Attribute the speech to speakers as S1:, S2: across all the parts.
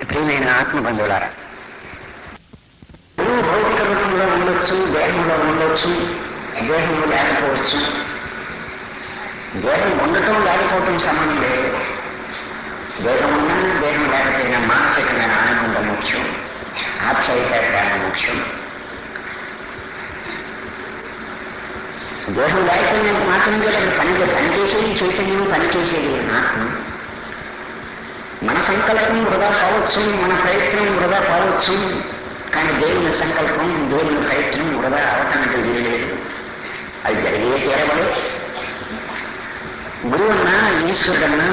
S1: ప్రియమైన ఆత్మబంధువులారా గురువు భౌతిక రూపంలో ఉండొచ్చు దేహంలో ఉండొచ్చు దేహంలో లేకపోవచ్చు దేహం ఉండటం లేకపోవటం సంబంధం లేదు దేహం ఉన్నా దేహం లేకపోయినా మానసికమైన ఆనందం ముఖ్యం ఆప్యాయత జ్ఞానం ముఖ్యం దేహం లేకపోయినంత మాత్రం అక్కడ పని పనిచేసేది చైతన్యం పనిచేసేది ఆత్మ మన సంకల్పం వృధా కావచ్చు మన ప్రయత్నం వృధా కావచ్చు కానీ దేవుని సంకల్పం దేవుని ప్రయత్నం వృధా అవటానికి వీలేదు అది జరిగే తీరవలే గురువు అన్నా ఈశ్వరుడన్నా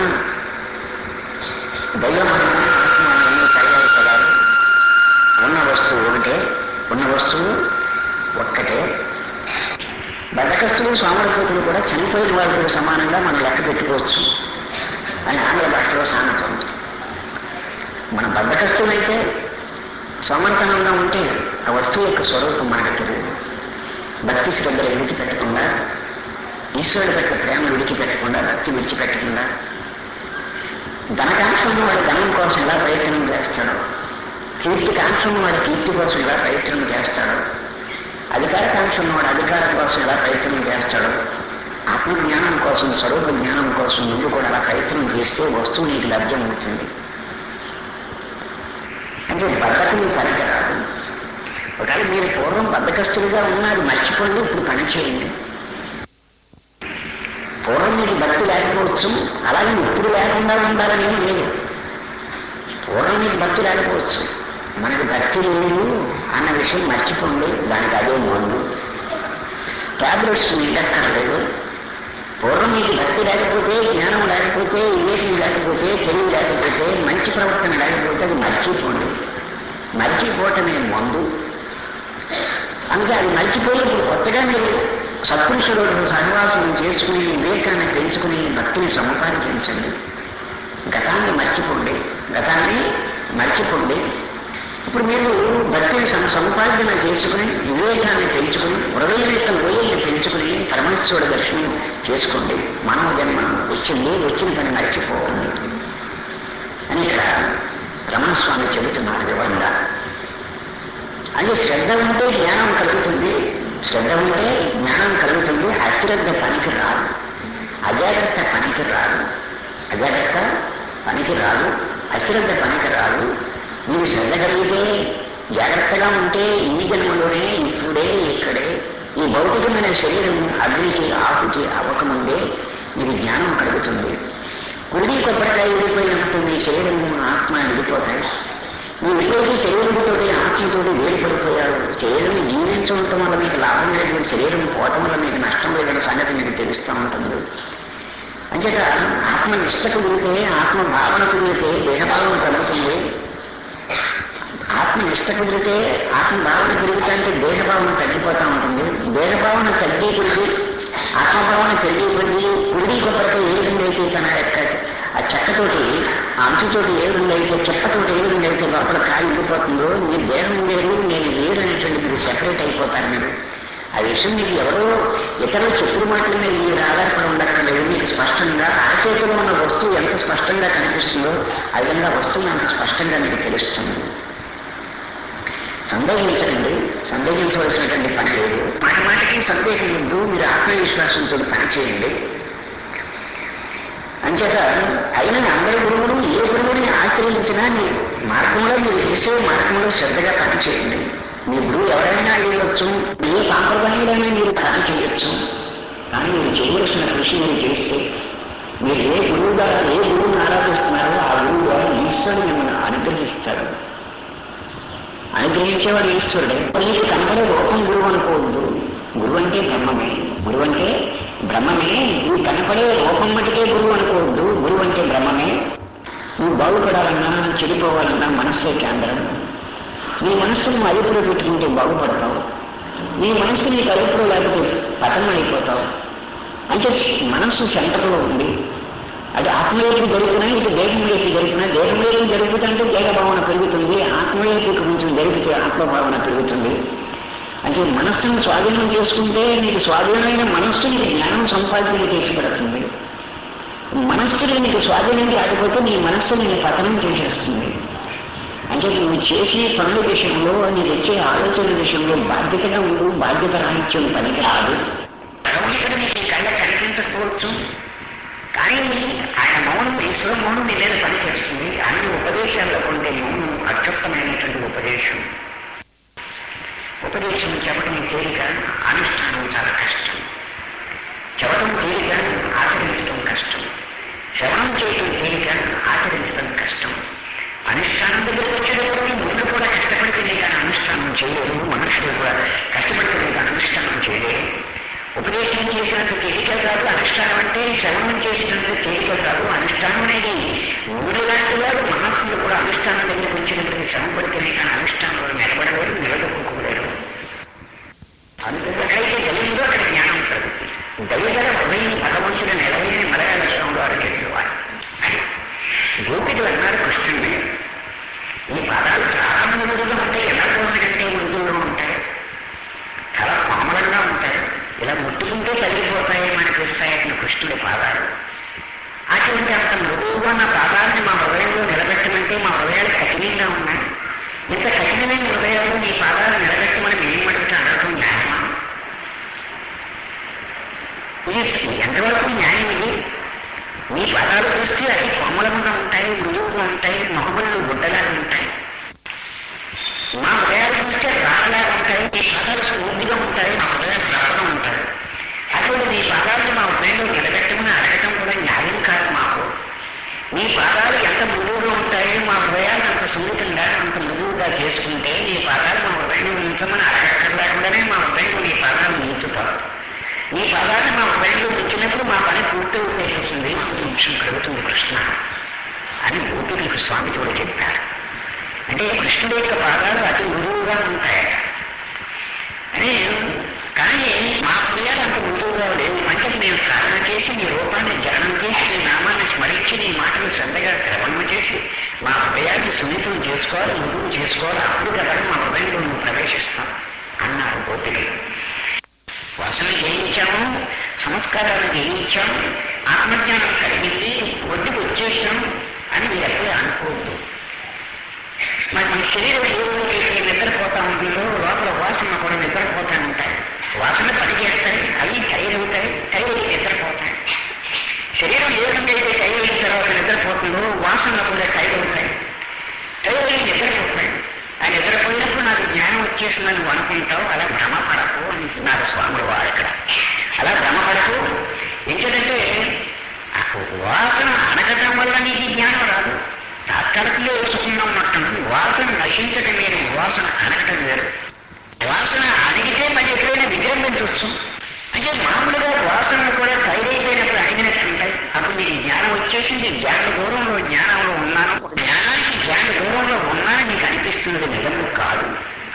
S1: దైవమన్నా ఆత్మ అన్నీ పర్యాయ పదాలు ఉన్న వస్తువు ఒకటే ఉన్న వస్తువు ఒక్కటే బద్దకస్తులు సోమరపోతులు కూడా చనిపోయిన వాళ్ళతో సమానంగా మనం లెక్క పెట్టుకోవచ్చు అని ఆంగ్ల భాషలో సామెత ఉంది మన బద్దకస్తులైతే సోమరితనంగా ఉంటే ఆ వస్తువు యొక్క స్వరూపం మనకు తెలియదు భక్తి శ్రద్ధలు విడిచిపెట్టకుండా ఈశ్వరుడి పట్ల ప్రేమ విడిచిపెట్టకుండా భక్తి విడిచిపెట్టకుండా ధనకాంక్షను వాడి ధనం కోసం ఎలా ప్రయత్నం చేస్తాడో కీర్తి కాంక్షను వాడి కీర్తి కోసం ఎలా ప్రయత్నం చేస్తాడో అధికార కాంక్షను వాడు అధికారం కోసం ఎలా ప్రయత్నం చేస్తాడో ఆత్మజ్ఞానం కోసం స్వరూప జ్ఞానం కోసం నువ్వు కూడా అలా ప్రయత్నం చేస్తే వస్తువు నీకు లభ్యం అవుతుంది అంటే బద్ధకం పనికిరాదు ఒకవేళ మీరు పూర్వం బద్దకస్తులుగా ఉన్నారు మర్చిపోండి ఇప్పుడు పని చేయండి పూర్వం మీకు భక్తి లేకపోవచ్చు అలాగే ఇప్పుడు లేకుండా ఉండాలని ఏమీ లేదు పూర్వం మీకు భక్తి లేకపోవచ్చు మనకు భక్తి లేదు అన్న విషయం మర్చిపోండి దానికి అదే మందు టాబ్లెట్స్ మిగక్కర్లేదు పూర్వం మీకు భక్తి లేకపోతే జ్ఞానం లేకపోతే వివేకం లేకపోతే తెలివి లేకపోతే మంచి ప్రవర్తన లేకపోతే అది మర్చిపోండి మర్చిపోవటమే మందు అందుకే అది మర్చిపోయి ఇప్పుడు కొత్తగా మీరు సత్పురుషుడు సహవాసం చేసుకుని వివేకాన్ని పెంచుకుని భక్తిని సముపార్జించండి గతాన్ని మర్చిపోండి గతాన్ని మర్చిపోండి ఇప్పుడు మీరు భక్తిని సం- సముపార్జన చేసుకుని వివేకాన్ని పెంచుకుని హృదయం యొక్క లోయల్ని పెంచుకుని పరమేశ్వరుడు దర్శనం చేసుకోండి మానవ జన్మ వచ్చింది వచ్చిన పని మర్చిపోవాలి అని ఇక్కడ రమణస్వామి చెబుతున్నారు వివరంగా అంటే శ్రద్ధ ఉంటే జ్ఞానం కలుగుతుంది శ్రద్ధ ఉంటే జ్ఞానం కలుగుతుంది అశ్రద్ధ పనికి రాదు అజాగ్రత్త పనికి రాదు అజాగ్రత్త పనికి రాదు అశ్రద్ధ పనికి రాదు మీరు శ్రద్ధ కలిగితే జాగ్రత్తగా ఉంటే ఈ జన్మలోనే ఇప్పుడే ఇక్కడే ఈ భౌతికమైన శరీరం అగ్నికి ఆకుతి అవ్వకముందే మీకు జ్ఞానం కలుగుతుంది కుడి కొబ్బరికాయ విడిపోయినప్పుడు మీ శరీరం ఆత్మ విడిపోతాయి మీరు ఎప్పుడైతే శరీరంతో ఆత్మతోటి వేరుపడిపోయారు శరీరం జీవించడం వల్ల మీకు లాభం లేదు శరీరం పోవటం వల్ల మీకు నష్టం లేదనే సంగతి మీకు తెలుస్తూ ఉంటుంది అంచేత ఆత్మ నిష్ట కుదిరితే ఆత్మ భావన కుదిరితే దేహభావం కలుగుతుంది ఆత్మ నిష్ట కుదిరితే ఆత్మ భావన పెరుగుతుంటే దేహభావన తగ్గిపోతూ ఉంటుంది దేహభావన తగ్గి కొద్ది ఆత్మభావన పెరిగి కొద్ది కుడి కొబ్బరితో ఏ విధంగా అయితే తన యొక్క ఆ చెక్కతోటి ఆ అంచుతోటి ఏ విధంగా అయితే చెక్కతోటి ఏ విధంగా అయితే లోపల కాలి ఉండిపోతుందో మీ దేహం వేరు నేను వేరు అనేటువంటి మీరు సెపరేట్ అయిపోతారు మీరు ఆ విషయం మీకు ఎవరో ఇతరులు చెప్పుడు మాటల మీద మీరు ఆధారపడి ఉండక్కర్లేదు మీకు స్పష్టంగా అరచేతిలో ఉన్న వస్తువు ఎంత స్పష్టంగా కనిపిస్తుందో ఆ విధంగా వస్తువు అంత స్పష్టంగా మీకు తెలుస్తుంది సందేహించండి సందేహించవలసినటువంటి పని లేదు మాటి మాటికి సందేహం వద్దు మీరు ఆత్మవిశ్వాసంతో పని చేయండి అంచేత అయిన అందరి గురువులు ఏ గురువుని ఆశ్రయించినా మీ మార్గంలో మీరు చేసే మార్గంలో శ్రద్ధగా పని చేయండి మీ గురువు ఎవరైనా అయ్యవచ్చు ఏ సాంప్రదాయంలోనే మీరు పని చేయొచ్చు కానీ మీరు చేయవలసిన కృషి మీరు చేస్తే మీరు ఏ గురువు ద్వారా ఏ గురువుని ఆరాధిస్తున్నారో ఆ గురువు ద్వారా ఈశ్వరుడు మిమ్మల్ని అనుగ్రహిస్తాడు అనుగ్రహించేవాడు ఈశ్వరుడే నీకు కనబడే రూపం గురువు అనుకోవద్దు గురువు అంటే బ్రహ్మమే గురువు అంటే బ్రహ్మమే నువ్వు కనపడే రూపం మటుకే గురువు అనుకోవద్దు గురువు అంటే బ్రహ్మమే నువ్వు బాగుపడాలన్నా చెడిపోవాలన్నా మనస్సే కేంద్రం నీ మనస్సును అదుపులో పెట్టుకుంటే బాగుపడతావు నీ మనస్సు నీకు అదుపులో లేకపోతే పతనం అయిపోతావు అంటే మనస్సు సెంటర్లో ఉంది అది ఆత్మయోగి జరుగుతున్నా ఇటు దేహంలోకి జరుగుతున్నా దేహంలోకి జరుగుతుంటే దేహ భావన పెరుగుతుంది ఆత్మయోగి కొంచెం జరిగితే ఆత్మభావన పెరుగుతుంది అంటే మనస్సును స్వాధీనం చేసుకుంటే నీకు స్వాధీనమైన మనస్సు నీకు జ్ఞానం సంపాదన చేసి పెడుతుంది మనస్సులో నీకు స్వాధీనం కాకపోతే నీ మనస్సు నేను పతనం చేసేస్తుంది అంటే నువ్వు చేసే పనుల విషయంలో నీకు వచ్చే ఆలోచనల విషయంలో బాధ్యతగా ఉండు బాధ్యత రాహిత్యం పనికి రాదు భగవంతుడు నీకు ఈ కళ్ళ కనిపించకపోవచ్చు కానీ ఆయన మౌనం ఈశ్వర మౌనం నీ మీద పనిచేస్తుంది అన్ని ఉపదేశాల్లో ఉండే మౌనం అత్యుత్తమైనటువంటి ఉపదేశం ఉపదేశం చెప్పడం తేలిక అనుష్ఠానం చాలా కష్టం చెప్పడం తేలిక ఆచరించడం కష్టం శ్రవణం చేయడం తేలిక ఆచరించడం కష్టం అనుష్ఠానం దగ్గరికి వచ్చేటప్పటికి ముందు కూడా కష్టపడితేనే కానీ అనుష్ఠానం చేయలేరు మనుషులు కూడా కష్టపడితేనే కానీ అనుష్ఠానం చేయలేరు ఉపదేశం చేసినంత తేలిక కాదు అనుష్ఠానం అంటే శ్రవణం చేసినంత తేలిక కాదు అనుష్ఠానం అనేది ఊరు లాంటి వాడు మహాత్ములు కూడా అనుష్ఠానం దగ్గరికి వచ్చినప్పటికీ శ్రమ పడితేనే కానీ అనుష్ఠానంలో నిలబడలేరు నిలదొక్కుకోలేరు అందుకైతే దైవంలో అక్కడ జ్ఞానం కలుగుతుంది దైవగల హృదయం భగవంతుడు నిలవేని మలయాళ స్వామి వారు చెప్పేవారు అని గోపికులు అన్నారు కృష్ణుడిని ఈ పదాలు చాలా మృదుగా ఉంటాయి ఎలా కోసకంటే మృదువుగా ఉంటాయి చాలా కోమలంగా ఉంటాయి ఇలా ముట్టుకుంటే తగిలిపోతాయి మనకి ఇస్తాయని కృష్ణుడి పాదాలు అటువంటి అంత మృదువుగా నా పాదాలని మా హృదయంలో నిలబెట్టమంటే మా హృదయాలు కఠినంగా ఉన్నాయి ఇంత కఠినమైన హృదయాల్లో నీ పాదాలు నిలబెట్టమని మేము అడుగుతా అడగటం న్యాయమా ఇది ఎంతవరకు న్యాయం ఇది నీ పాదాలు చూస్తే అవి కొమ్మలముగా ఉంటాయి మృదువుగా ఉంటాయి మొహమ్మలు గుడ్డలాగా ఉంటాయి మా హృదయాలు చూస్తే రాళ్ళలాగా ఉంటాయి నీ పాదాలు స్మూర్తిగా ఉంటాయి మా హృదయాలు రాళ్ళగా ఉంటాయి అటువంటి నీ పాదాలను మా హృదయంలో నిలబెట్టమని అడగటం కూడా న్యాయం కాదు మాకు నీ పాదాలు ఎంత మృదువుగా ఉంటాయి మా హృదయాలు అంత సున్నితంగా అంత మృదువుగా చేసుకుంటే నీ పాదాలు మా హృదయంలో ఉంచమని అడగక్కర్లేకుండానే మా హృదయంలో నీ పాదాలు ఉంచుతారు నీ పాదాన్ని మా హృదయంలో ఉంచినప్పుడు మా పని పూర్తి ఉపయోగిస్తుంది నిమిషం కలుగుతుంది కృష్ణ అని గోపికులకు స్వామి కూడా చెప్పారు అంటే కృష్ణుడి యొక్క పాదాలు అతి మృదువుగా ఉంటాయట అని కానీ మా హృదయాలు అంత మృదువుగా లేవు అంటే నేను సాధన చేసి నీ రూపాన్ని ధ్యానం చేసి నీ నామాన్ని స్మరించి నీ మాటలు శ్రద్ధగా శ్రవణం చేసి మా హృదయాన్ని సున్నితం చేసుకోవాలి మృదువు చేసుకోవాలి అప్పుడు కదా మా హృదయంలో నువ్వు ప్రవేశిస్తాం అన్నారు గోపికలు వాసన జయించాము సంస్కారాలు జయించాము ఆత్మజ్ఞానం కలిగింది ఒడ్డుకు వచ్చేసాం అని మీరు ఎప్పుడూ అనుకోవద్దు మరి మన శరీరం ఏ రోజైతే నిద్రపోతా ఉంటుందో లోపల వాసన కూడా నిద్రపోతా ఉంటాయి వాసన పనిచేస్తాయి అవి తయారవుతాయి తయారై నిద్రపోతాయి శరీరం ఏ విధంగా అయితే తయారైన తర్వాత నిద్రపోతుందో వాసనలు కూడా తయారవుతాయి తయారై నిద్రపోతాయి ఆ నిద్రపోయినప్పుడు నాకు జ్ఞానం వచ్చేసిందని నువ్వు అనుకుంటావు అలా భ్రమపడకు అంటున్నారు స్వాములు వారు ఇక్కడ అలా భ్రమపడకు ఎందుకంటే ఆ వాసన అనగటం వల్ల నీకు జ్ఞానం రాదు తాత్కాలికంగా సుఖంగా ఉన్నట్టు వాసన నశించడం వేరు వాసన అనగటం వేరు వాసన అడిగితే మళ్ళీ ఎప్పుడైనా విజృంభించవచ్చు అంటే మామూలుగా వాసనలు కూడా తయారైపోయినప్పుడు అడిగినట్టు ఉంటాయి అప్పుడు నీకు జ్ఞానం వచ్చేసింది జ్ఞాన దూరంలో జ్ఞానంలో ఉన్నాను జ్ఞానానికి జ్ఞాన దూరంలో ఉన్నాను నీకు అనిపిస్తున్నది నిజము కాదు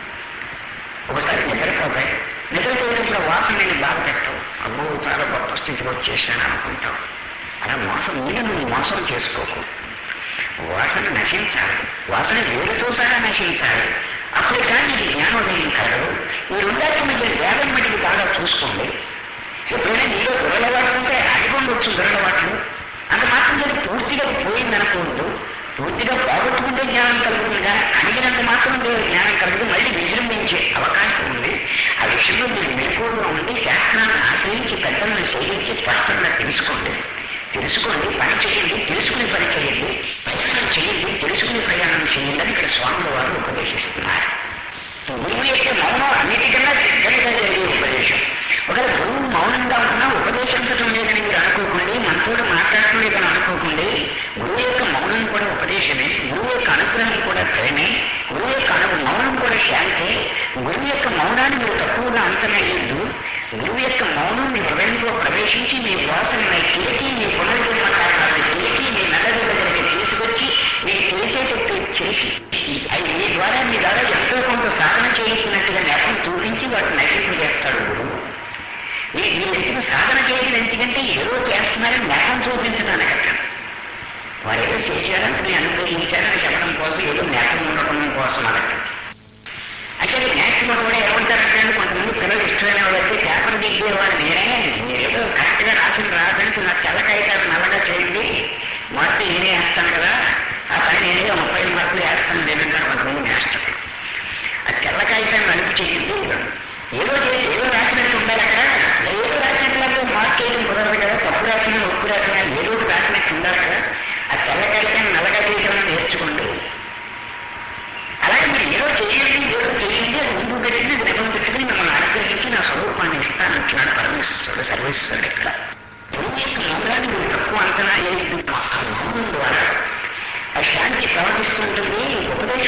S1: ఒకసారి నిద్రపోతాయి నిద్రపోయినప్పుడు వాసన నేను బాధ పెట్టవు అమ్మో చాలా గొప్ప స్థితికి వచ్చేసాను అనుకుంటావు అలా మోసం మీద నువ్వు మోసం చేసుకోకు వాసన నశించాలి వాసన వేరుతో సహా నశించాలి అప్పుడు కానీ నీకు జ్ఞానోదయం కలదు ఈ రెండాటి మధ్య వేదం మధ్యకి బాగా చూసుకోండి ఎప్పుడైనా నీలో దురలవాట్లు ఉంటే అడిగొండొచ్చు దురలవాట్లు అంత మాత్రం చేసి పూర్తిగా పోయింది అనకూడదు పూర్తిగా బాగొట్టుకుంటే జ్ఞానం కలుగుతుందిగా అడిగినంత మాత్రం జ్ఞానం కలగదు మళ్ళీ విజృంభించే అవకాశం ఉంది ఆ విషయంలో మీరు మెలకువగా ఉండి శాస్త్రాన్ని ఆశ్రయించి పెద్దలను సేవించి స్పష్టంగా తెలుసుకోండి తెలుసుకోండి పని చేయండి తెలుసుకుని పని చేయండి ప్రయాణం చేయండి తెలుసుకుని ప్రయాణం చేయండి అని ఇక్కడ స్వాముల వారు ఉపదేశిస్తున్నారు గురువు యొక్క మౌనం అన్నిటికన్నా సిద్ధంగా జరిగే ఉపదేశం ఒకవేళ గురువు మౌనంగా ఉన్నా ఉపదేశించడం లేదని మీరు అనుకోకండి మనతో మాట్లాడటం లేదని అనుకోకండి గురువు యొక్క మౌనం కూడా ఉపదేశమే గురువు యొక్క అనుగ్రహం కూడా ప్రేమే గురువు యొక్క అను మౌనం కూడా శాంతే గురువు యొక్క మౌనాన్ని మీరు తక్కువగా అంచనాయద్దు గురువు యొక్క మౌనం మీ హృదయంలో ప్రవేశించి మీ వాసన చేసి మీ పునర్జన్మ కారణాలను చేసి మీ నగదు దగ్గరికి తీసుకొచ్చి మీ చేసేటట్టు చేసి అవి మీ ద్వారా మీ ద్వారా ఎంతో కొంత సాధన చేయించినట్టుగా నెపం చూపించి వాటిని నశింపు చేస్తాడు గురువు మీ మీరు ఎందుకు సాధన చేయడం ఎందుకంటే ఏదో చేస్తున్నారని నెపం చూపించడానికి అక్కడ వారు ఏదో చేశారని అనుగ్రహించారని చెప్పడం కోసం ఏదో నెపం ఉండడం కోసం అడగటం అంటే న్యాచురల్ కూడా ఏమంటారంటే కొంతమంది పిల్లలు ఇష్టమైన వాళ్ళైతే పేపర్ దిగ్గేవాళ్ళు నేనే మీరేదో కరెక్ట్ గా రాసిన రాదంటే నాకు తెల్లకాయతారు నల్లగా చేయండి మార్పు నేనే వేస్తాను కదా ఆ పని నేనే ముప్పై మార్కులు వేస్తాను లేదంటారు కొంతమంది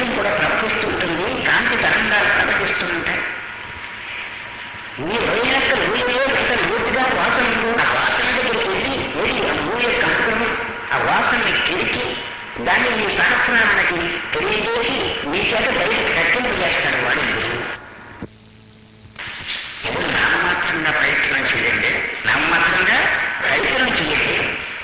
S1: విషయం కూడా ప్రవహిస్తూ ఉంటుంది కాంతి తరంగాలు ప్రవహిస్తూ ఉంటాయి మీ హృదయం యొక్క లోయలో ఎంత లోతుగా వాసన ఉందో ఆ వాసన దగ్గరికి వెళ్ళి ఏది ఆ భూ యొక్క అనుగ్రహం ఆ వాసనని కిరికి దాన్ని మీ సహస్రానికి తెలియజేసి మీ చేత బయటకు కట్టింపు చేస్తాడు వాడు గురువు ఇప్పుడు నామమాత్రంగా ప్రయత్నం చేయండి నామమాత్రంగా ప్రయత్నం చేయండి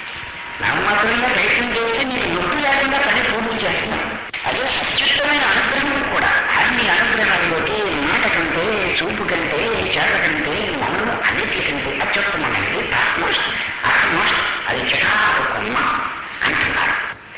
S1: నామమాత్రంగా ప్రయత్నం చేస్తే మీకు నొప్పి లేకుండా పని పూర్తి చేస్తున్నాం అదే అత్యుత్తమైన అనుగ్రహం కూడా అన్ని అనుగ్రహాల్లోకి మాట కంటే చూపు కంటే చేత కంటే మౌనం అన్నిటికంటే అత్యుత్తమైనది ఆత్మోస్ట్ ఆత్మోస్ట్ అది చిరాకు కొమ్మ అంటున్నారు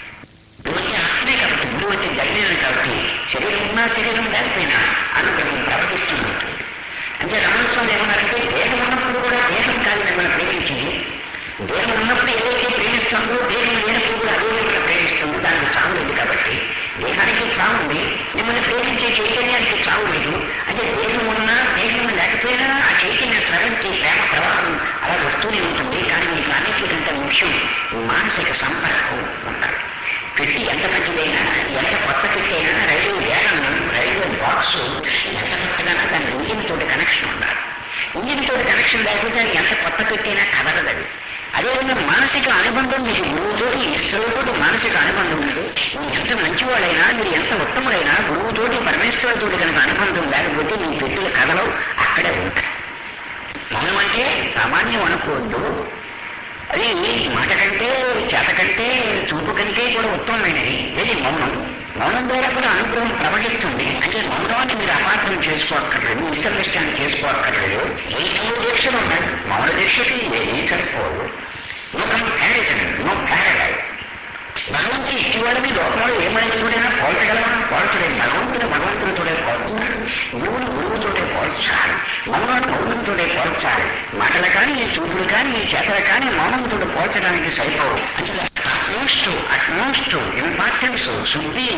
S1: ఇవన్నీ ఆత్మే కాబట్టి ఇటువంటి జరిగినది కాబట్టి శరీరం ఉన్నా శరీరం లేకపోయినా అనుగ్రహం ప్రవర్తిస్తూ ఉంటుంది అంటే రమణస్వామి ఏమన్నారంటే దేహం ఉన్నప్పుడు కూడా దేహం కాదు మిమ్మల్ని ప్రేమించింది దేహం ఉన్నప్పుడు ఏదైతే ప్రేమిస్తుందో దేహం లేనప్పుడు కూడా అదే మిమ్మల్ని ప్రేమిస్తుందో దానికి చావు లేదు కాబట్టి దేహానికి చావు ఉంది మిమ్మల్ని ప్రేమించే చైతన్యానికి చావు లేదు అంటే దేహం ఉన్నా దేహం లేకపోయినా ఆ చైతన్య స్వరంకి ప్రేమ ప్రవాహం అలా వస్తూనే ఉంటుంది కానీ మీకు అన్నిటికంటే ముఖ్యం మానసిక సంపర్కం ఉండాలి పెట్టి ఎంత మంచిదైనా ఎంత కొత్త పెట్టి అయినా రైలు వేగం రైల్వే బాక్స్ ఎంత కొత్తగా దాని ఇంజిన్ తోటి కనెక్షన్ ఉండాలి ఇంజిన్ తోటి కనెక్షన్ లేకపోతే అది ఎంత కొత్త పెట్టైనా కదలదు అది అదేవిధంగా మానసిక అనుబంధం మీకు గురువుతోటి ఈశ్వరుడితోటి మానసిక అనుబంధం ఉంది మీరు ఎంత మంచివాడైనా మీరు ఎంత ఉత్తముడైనా గురువుతోటి పరమేశ్వరుడితోటి కనుక అనుబంధం లేకపోతే మీ పెట్టుల కథలు అక్కడే ఉంటాయి మౌనం అంటే సామాన్యం అనుకోవద్దు అది మాట కంటే చేత కంటే చూపు కంటే కూడా ఉత్తమమైనది ఇది మౌనం మౌనం ద్వారా కూడా అనుగ్రహం ప్రవహిస్తుంది అంటే మౌనాన్ని మీరు అపార్థం చేసుకోక్కర్లేదు మిస్అండర్స్టాండ్ చేసుకోక్కర్లేదు ఏ దీక్షలు ఉన్నాయి మౌన దీక్షకి ఏమీ సరిపోదు నో కంపారిజన్ నో ప్యారలైజ్ భగవంతుడు ఇటీవాడని లోకంలో ఏ మనిషితోడైనా పోల్చగలమా పోల్చలేదు భగవంతుడు భగవంతుడితోడే పోల్చాలి గురువుని గురువుతోటే పోల్చాలి మౌనాన్ని మౌనంతోటే పోల్చాలి మాటలు కానీ ఈ చూపులు కానీ ఈ చేతలు కానీ మౌనంతో పోల్చడానికి సరిపోవు అంటే utmost utmost importance should be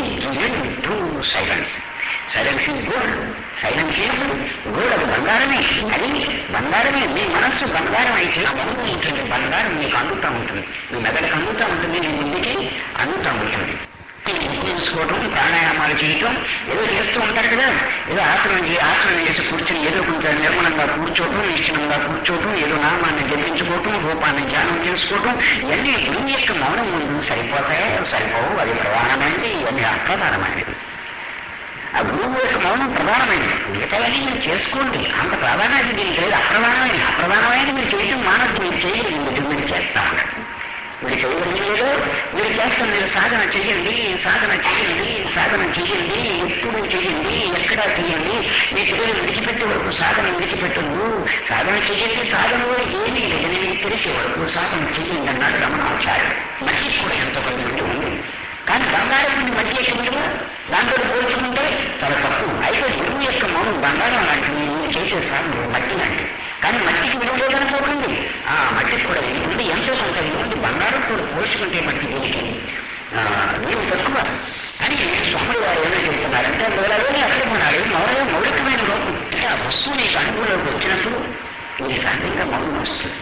S1: to silence silence is good silence is good అది బంగారమే అది బంగారమే మీ మనస్సు బంగారం అయితే ఆ మౌనం ఉంటుంది బంగారం మీకు అందుతూ ఉంటుంది మీ మెదడుకు అందుతూ ఉంటుంది మీ ముందుకి అందుతూ ఉంటుంది తీసుకోవటం ప్రాణాయామాలు చేయటం ఏదో చేస్తూ ఉంటారు కదా ఏదో ఆసనం చే ఆసనం చేసి కూర్చొని ఏదో కొంచెం నిర్మలంగా కూర్చోవటం నిశ్చలంగా కూర్చోవటం ఏదో నామాన్ని జపించుకోవటం రూపాన్ని ధ్యానం చేసుకోవటం ఇవన్నీ గురువు యొక్క మౌనం ముందు సరిపోతాయో సరిపోవు అది ప్రధానమైనది ఇవన్నీ అప్రధానమైనది ఆ గురువు యొక్క మౌనం ప్రధానమైనది మిగతావన్నీ మీరు చేసుకోండి అంత ప్రాధాన్యత దీనికి లేదు అప్రధానమైన అప్రధానమైన మీరు చేయటం మానవుడు మీరు చేయలేదు మీరు మీరు చేస్తా ఉన్నారు మీరు చేయగలిగేదో మీరు చేస్తాం మీరు సాధన చేయండి సాధన చేయండి సాధన చేయండి ఎప్పుడు చేయండి ఎక్కడ చేయండి మీ పిల్లలు విడిచిపెట్టే వరకు సాధన విడిచిపెట్టదు సాధన చేయండి సాధనలో ఏమీ లేదని మీకు తెలిసే వరకు సాధన చేయండి అన్నాడు రమణాచార్యుడు మట్టి కూడా ఎంతో కొంత ఉంటూ ఉంది కానీ బంగారం నుండి మట్టి ఎక్కడ దాంతో పోల్చుకుంటే చాలా తప్పు అయితే గురువు యొక్క మౌనం బంగారం లాంటిది నువ్వు చేసే సాధన మట్టి లాంటిది కానీ మట్టికి విలువ లేదనుకోకండి ఆ మట్టికి కూడా విలువ ఉంది ఎంతో కొంత విలువ ఉంది బంగారం కూడా పోల్చుకుంటే మట్టి దీనికి నీవు తక్కువ అని స్వామి వారు ఏమో చెబుతున్నారంటే మొదలలోనే అర్థం ఉన్నాడు మౌనం మౌలికమైన రూపం అంటే ఆ వస్తువు నీకు అనుభవంలోకి వచ్చినప్పుడు నీ సహజంగా మౌనం వస్తుంది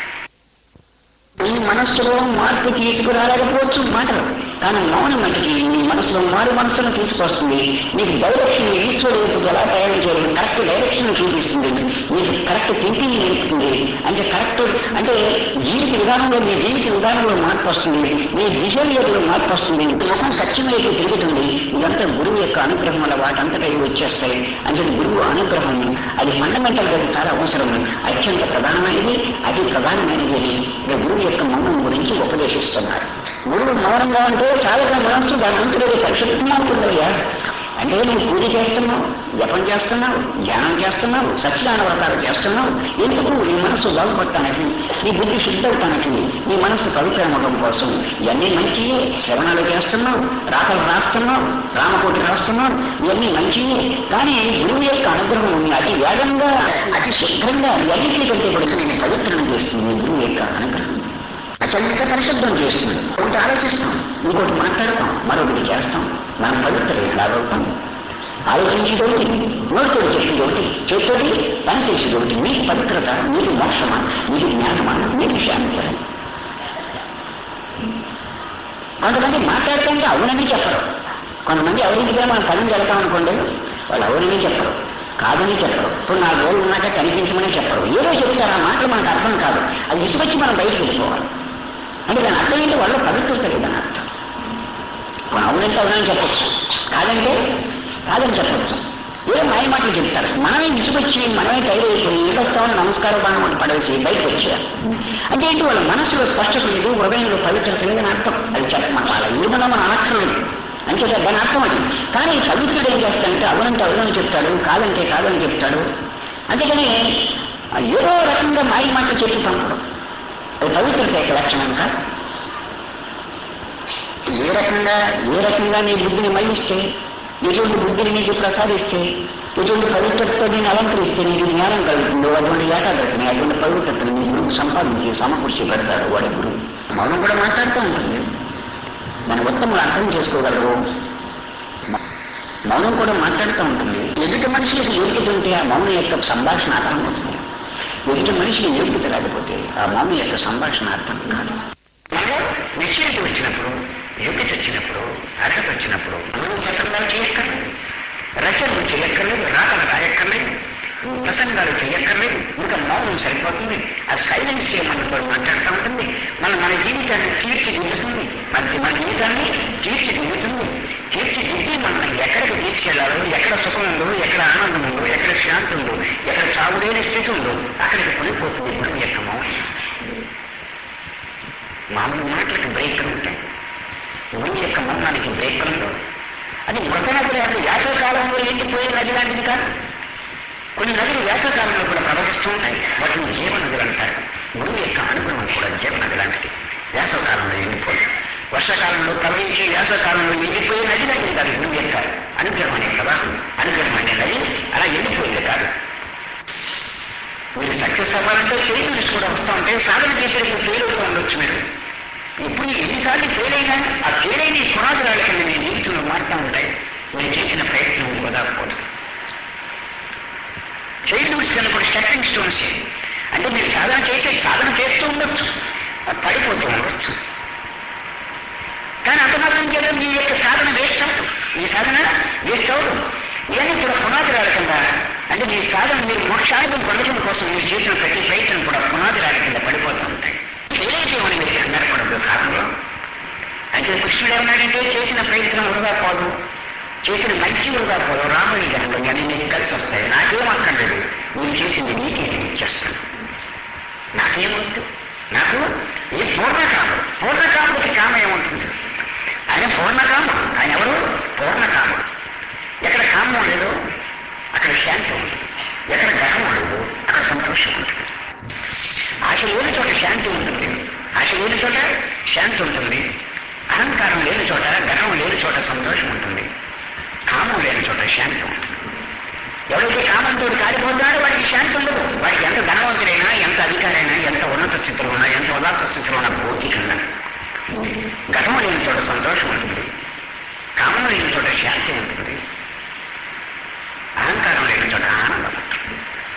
S1: నీ మనస్సులో మార్పు తీసుకురాలేకపోవచ్చు మాటలు కానీ మౌనం మటుకి నీ మనసులో మారు మనసును తీసుకొస్తుంది నీకు డైరెక్షన్ ఈశ్వరుడు ఎలా తయారు చేయాలి కరెక్ట్ డైరెక్షన్ చూపిస్తుంది నీకు కరెక్ట్ థింకింగ్ నేర్పుతుంది అంటే కరెక్ట్ అంటే జీవిత విధానంలో నీ జీవిత విధానంలో మార్పు వస్తుంది నీ బిహేవియర్లో మార్పు వస్తుంది ముఖం సత్యమైతే తిరుగుతుంది ఇదంతా గురువు యొక్క అనుగ్రహం వల్ల వాటంతటా ఇవి వచ్చేస్తాయి అంటే గురువు అనుగ్రహం అది ఫండమెంటల్ గా చాలా అవసరం అత్యంత ప్రధానమైనది అతి ప్రధానమైనది అని ఇక్కడ గురువు యొక్క మౌనం గురించి ఉపదేశిస్తున్నారు గురువు మౌనంగా ఉంటే చాలా మనస్సు దాని అంతలో పరిశుద్ధంగా ఉంటుందయ్యా అంటే నువ్వు పూజ చేస్తున్నావు జపం చేస్తున్నావు ధ్యానం చేస్తున్నావు సత్యనారాయణ వ్రతాలు చేస్తున్నావు ఎందుకు నీ మనసు బాగుపడటానికి నీ బుద్ధి శుద్ధవటానికి నీ మనసు పవిత్రమవడం కోసం ఇవన్నీ మంచియే శ్రవణాలు చేస్తున్నావు రాకలు రాస్తున్నావు రామకోటి రాస్తున్నావు ఇవన్నీ మంచియే కానీ గురువు యొక్క అనుగ్రహం ఉంది అతి వేగంగా అతి శీఘ్రంగా అన్నింటికంటే కూడా నేను పవిత్రం చేస్తుంది గురువు యొక్క అనుగ్రహం అత్యంత పరిశుద్ధం చేస్తుంది ఒకటి ఆలోచిస్తాం ఇంకోటి మాట్లాడతాం మరొకటి చేస్తాం మనం పవిత్ర ఎలాగవుతాం ఆలోచించేది నోటితో చెప్పేది ఒకటి చేసేది పని చేసేది ఒకటి మీకు పవిత్రత మీకు మోక్షమా మీకు జ్ఞానమా మీకు శాంతి కొంతమంది మాట్లాడుతుంటే అవునని చెప్పరు కొంతమంది ఎవరింటికైనా మనం పని వెళ్తాం అనుకోండి వాళ్ళు ఎవరిని చెప్పరు కాదని చెప్పరు ఇప్పుడు నాలుగు రోజులు ఉన్నాక కనిపించమని చెప్పరు ఏదో చెప్తారు ఆ మాటలు మనకు అర్థం కాదు అది ఇసుకొచ్చి మనం బయటకు వెళ్ళిపోవాలి అంటే దాని అర్థం ఏంటి వాళ్ళు పవిత్రత లేదని అర్థం మనం అవునంటే అవునని చెప్పొచ్చు కాదంటే కాదని చెప్పొచ్చు ఏదో మాయ మాటలు చెప్తారు మనమే విసుకొచ్చి మనమే తయారైపోయి ఏదొస్తామని నమస్కారం బాణం ఒకటి పడేసి బయటకు వచ్చారు అంటే ఏంటి వాళ్ళ మనసులో స్పష్టత లేదు హృదయంలో పవిత్రత లేదని అర్థం అది చెప్ప మన వాళ్ళ ఏమన్నా మనం అనక్కర్లేదు అంటే దాని అర్థం అది కానీ పవిత్రుడు ఏం చేస్తాడంటే అవునంటే అవునని చెప్తాడు కాదంటే కాదని చెప్తాడు అంతేకాని ఏదో రకంగా మాయ మాటలు చెప్పి పంపడం అది పవిత్రత యొక్క లక్షణం కాదు ఏ రకంగా ఏ రకంగా నీ బుద్ధిని మళ్ళిస్తే ఎటువంటి బుద్ధిని నీకు ప్రసాదిస్తే ఎటువంటి పవిత్రతతో నేను అలంకరిస్తే నీకు జ్ఞానం కలుగుతుందో అటువంటి ఏకాగ్రతని అటువంటి పవిత్రతని నీ గురువు సంపాదించి సమకూర్చి పెడతాడు వాడి గురువు మౌనం కూడా మాట్లాడుతూ ఉంటుంది మన ఉత్తములు అర్థం చేసుకోగలరు మౌనం కూడా మాట్లాడుతూ ఉంటుంది ఎదుటి మనిషికి యోగ్యత ఉంటే ఆ మౌనం యొక్క సంభాషణ అర్థం అవుతుంది ఎదుటి మనిషికి యోగ్యత లేకపోతే ఆ మౌనం యొక్క సంభాషణ అర్థం కాదు మనలో నిశ్చయిత వచ్చినప్పుడు యోగ్యత వచ్చినప్పుడు అర్హత వచ్చినప్పుడు మనం ప్రసంగాలు చేయక్కర్లేదు రచనలు చేయక్కర్లేదు రాతలు రాయక్కర్లేదు ప్రసంగాలు చేయక్కర్లేదు ఇంకా మౌనం సరిపోతుంది ఆ సైలెన్స్ మనతో మాట్లాడుతూ ఉంటుంది మన మన జీవితాన్ని తీర్చిదిద్దుతుంది మన మన జీవితాన్ని తీర్చిదిద్దుతుంది తీర్చిదిద్ది మనల్ని ఎక్కడికి తీసుకెళ్లాలో ఎక్కడ సుఖం ఉందో ఎక్కడ ఆనందం ఉందో ఎక్కడ శాంతి ఉందో ఎక్కడ చావులేని స్థితి ఉందో అక్కడికి పడిపోతుంది గురువు యొక్క మౌనం మామూలు మాటలకు బ్రేకులు ఉంటాయి గురువు యొక్క మౌనానికి బ్రేకులు ఉండవు అది మృత నదులు అంటే వేసవకాలంలో ఎండిపోయే నది లాంటిది కాదు కొన్ని నదులు వేసవకాలంలో కూడా ప్రవహిస్తూ ఉంటాయి వాటిని జీవ నదులు అంటారు గురువు యొక్క అనుగుణం కూడా జీవ నది లాంటిది వేసవకాలంలో ఎండిపోయి వర్షాకాలంలో ప్రవహించి వేసవకాలంలో ఎండిపోయే నది లాంటిది కాదు గురువు యొక్క అనుగ్రహం అనే ప్రవాహం అనుగ్రహం అనే నది అలా ఎండిపోయింది కాదు మీరు సక్సెస్ అవ్వాలంటే ఫెయిల్యూర్స్ కూడా వస్తూ ఉంటే సాధన చేసేటప్పుడు ఫెయిల్ అవుతూ ఉండొచ్చు మీరు ఇప్పుడు ఎన్నిసార్లు ఫెయిల్ అయినా ఆ ఫెయిల్ అయిన పునాదురాల కింద మీ జీవితంలో మారుతూ ఉంటాయి మీరు చేసిన ప్రయత్నం కుదరకపోదు ఫెయిల్యూర్స్ కన్నా కూడా స్టెప్పింగ్ స్టోన్స్ అంటే మీరు సాధన చేసే సాధన చేస్తూ ఉండొచ్చు అది పడిపోతూ ఉండొచ్చు కానీ అంత మాత్రం చేత మీ యొక్క సాధన వేస్ట్ అవ్వదు మీ సాధన వేస్ట్ అవ్వదు ఇవన్నీ కూడా పునాదిరాల కింద అంటే మీ సాధన మీరు మోక్షానుభవం పొందడం కోసం మీరు చేసిన ప్రతి ప్రయత్నం కూడా పునాదిరాల కింద పడిపోతూ ఉంటాయి ఏదైతేమని మీరు కంగారు పడదు సాధనలో అయితే కృష్ణుడు ఏమన్నాడంటే చేసిన ప్రయత్నం వృధా పోదు చేసిన మంచి వృధా పోదు రాబోయే జనంలో అన్ని నీకు కలిసి వస్తాయి నాకేం అక్కర్లేదు నేను చేసింది నీకే నేను ఇచ్చేస్తాను నాకేమవుతుంది నాకు ఈ పూర్ణకాముడు పూర్ణకాముడికి కామ ఏముంటుంది ఆయన పూర్ణకాముడు ఆయన ఎవరు పూర్ణకాముడు ఎక్కడ కామం లేదు అక్కడ శాంతి ఉంటుంది ఎక్కడ గ్రహం లేదు అక్కడ సంతోషం ఉంటుంది ఆశ లేని చోట శాంతి ఉంటుంది ఆశ లేని చోట శాంతి ఉంటుంది అహంకారం లేని చోట గ్రహం లేని చోట సంతోషం ఉంటుంది కామం లేని చోట శాంతి ఉంటుంది ఎవరైతే కామంతో కాలిపోతున్నాడో వాడికి శాంతి ఉండదు వాడికి ఎంత ధనవంతుడైనా ఎంత అధికారైనా ఎంత ఉన్నత స్థితిలో ఉన్నా ఎంత ఉదాత్త స్థితిలో ఉన్నా భౌతికంగా గతం లేని చోట సంతోషం ఉంటుంది కామం లేని చోట శాంతి ఉంటుంది అహంకారం లేని చోట ఆనందం ఉంటుంది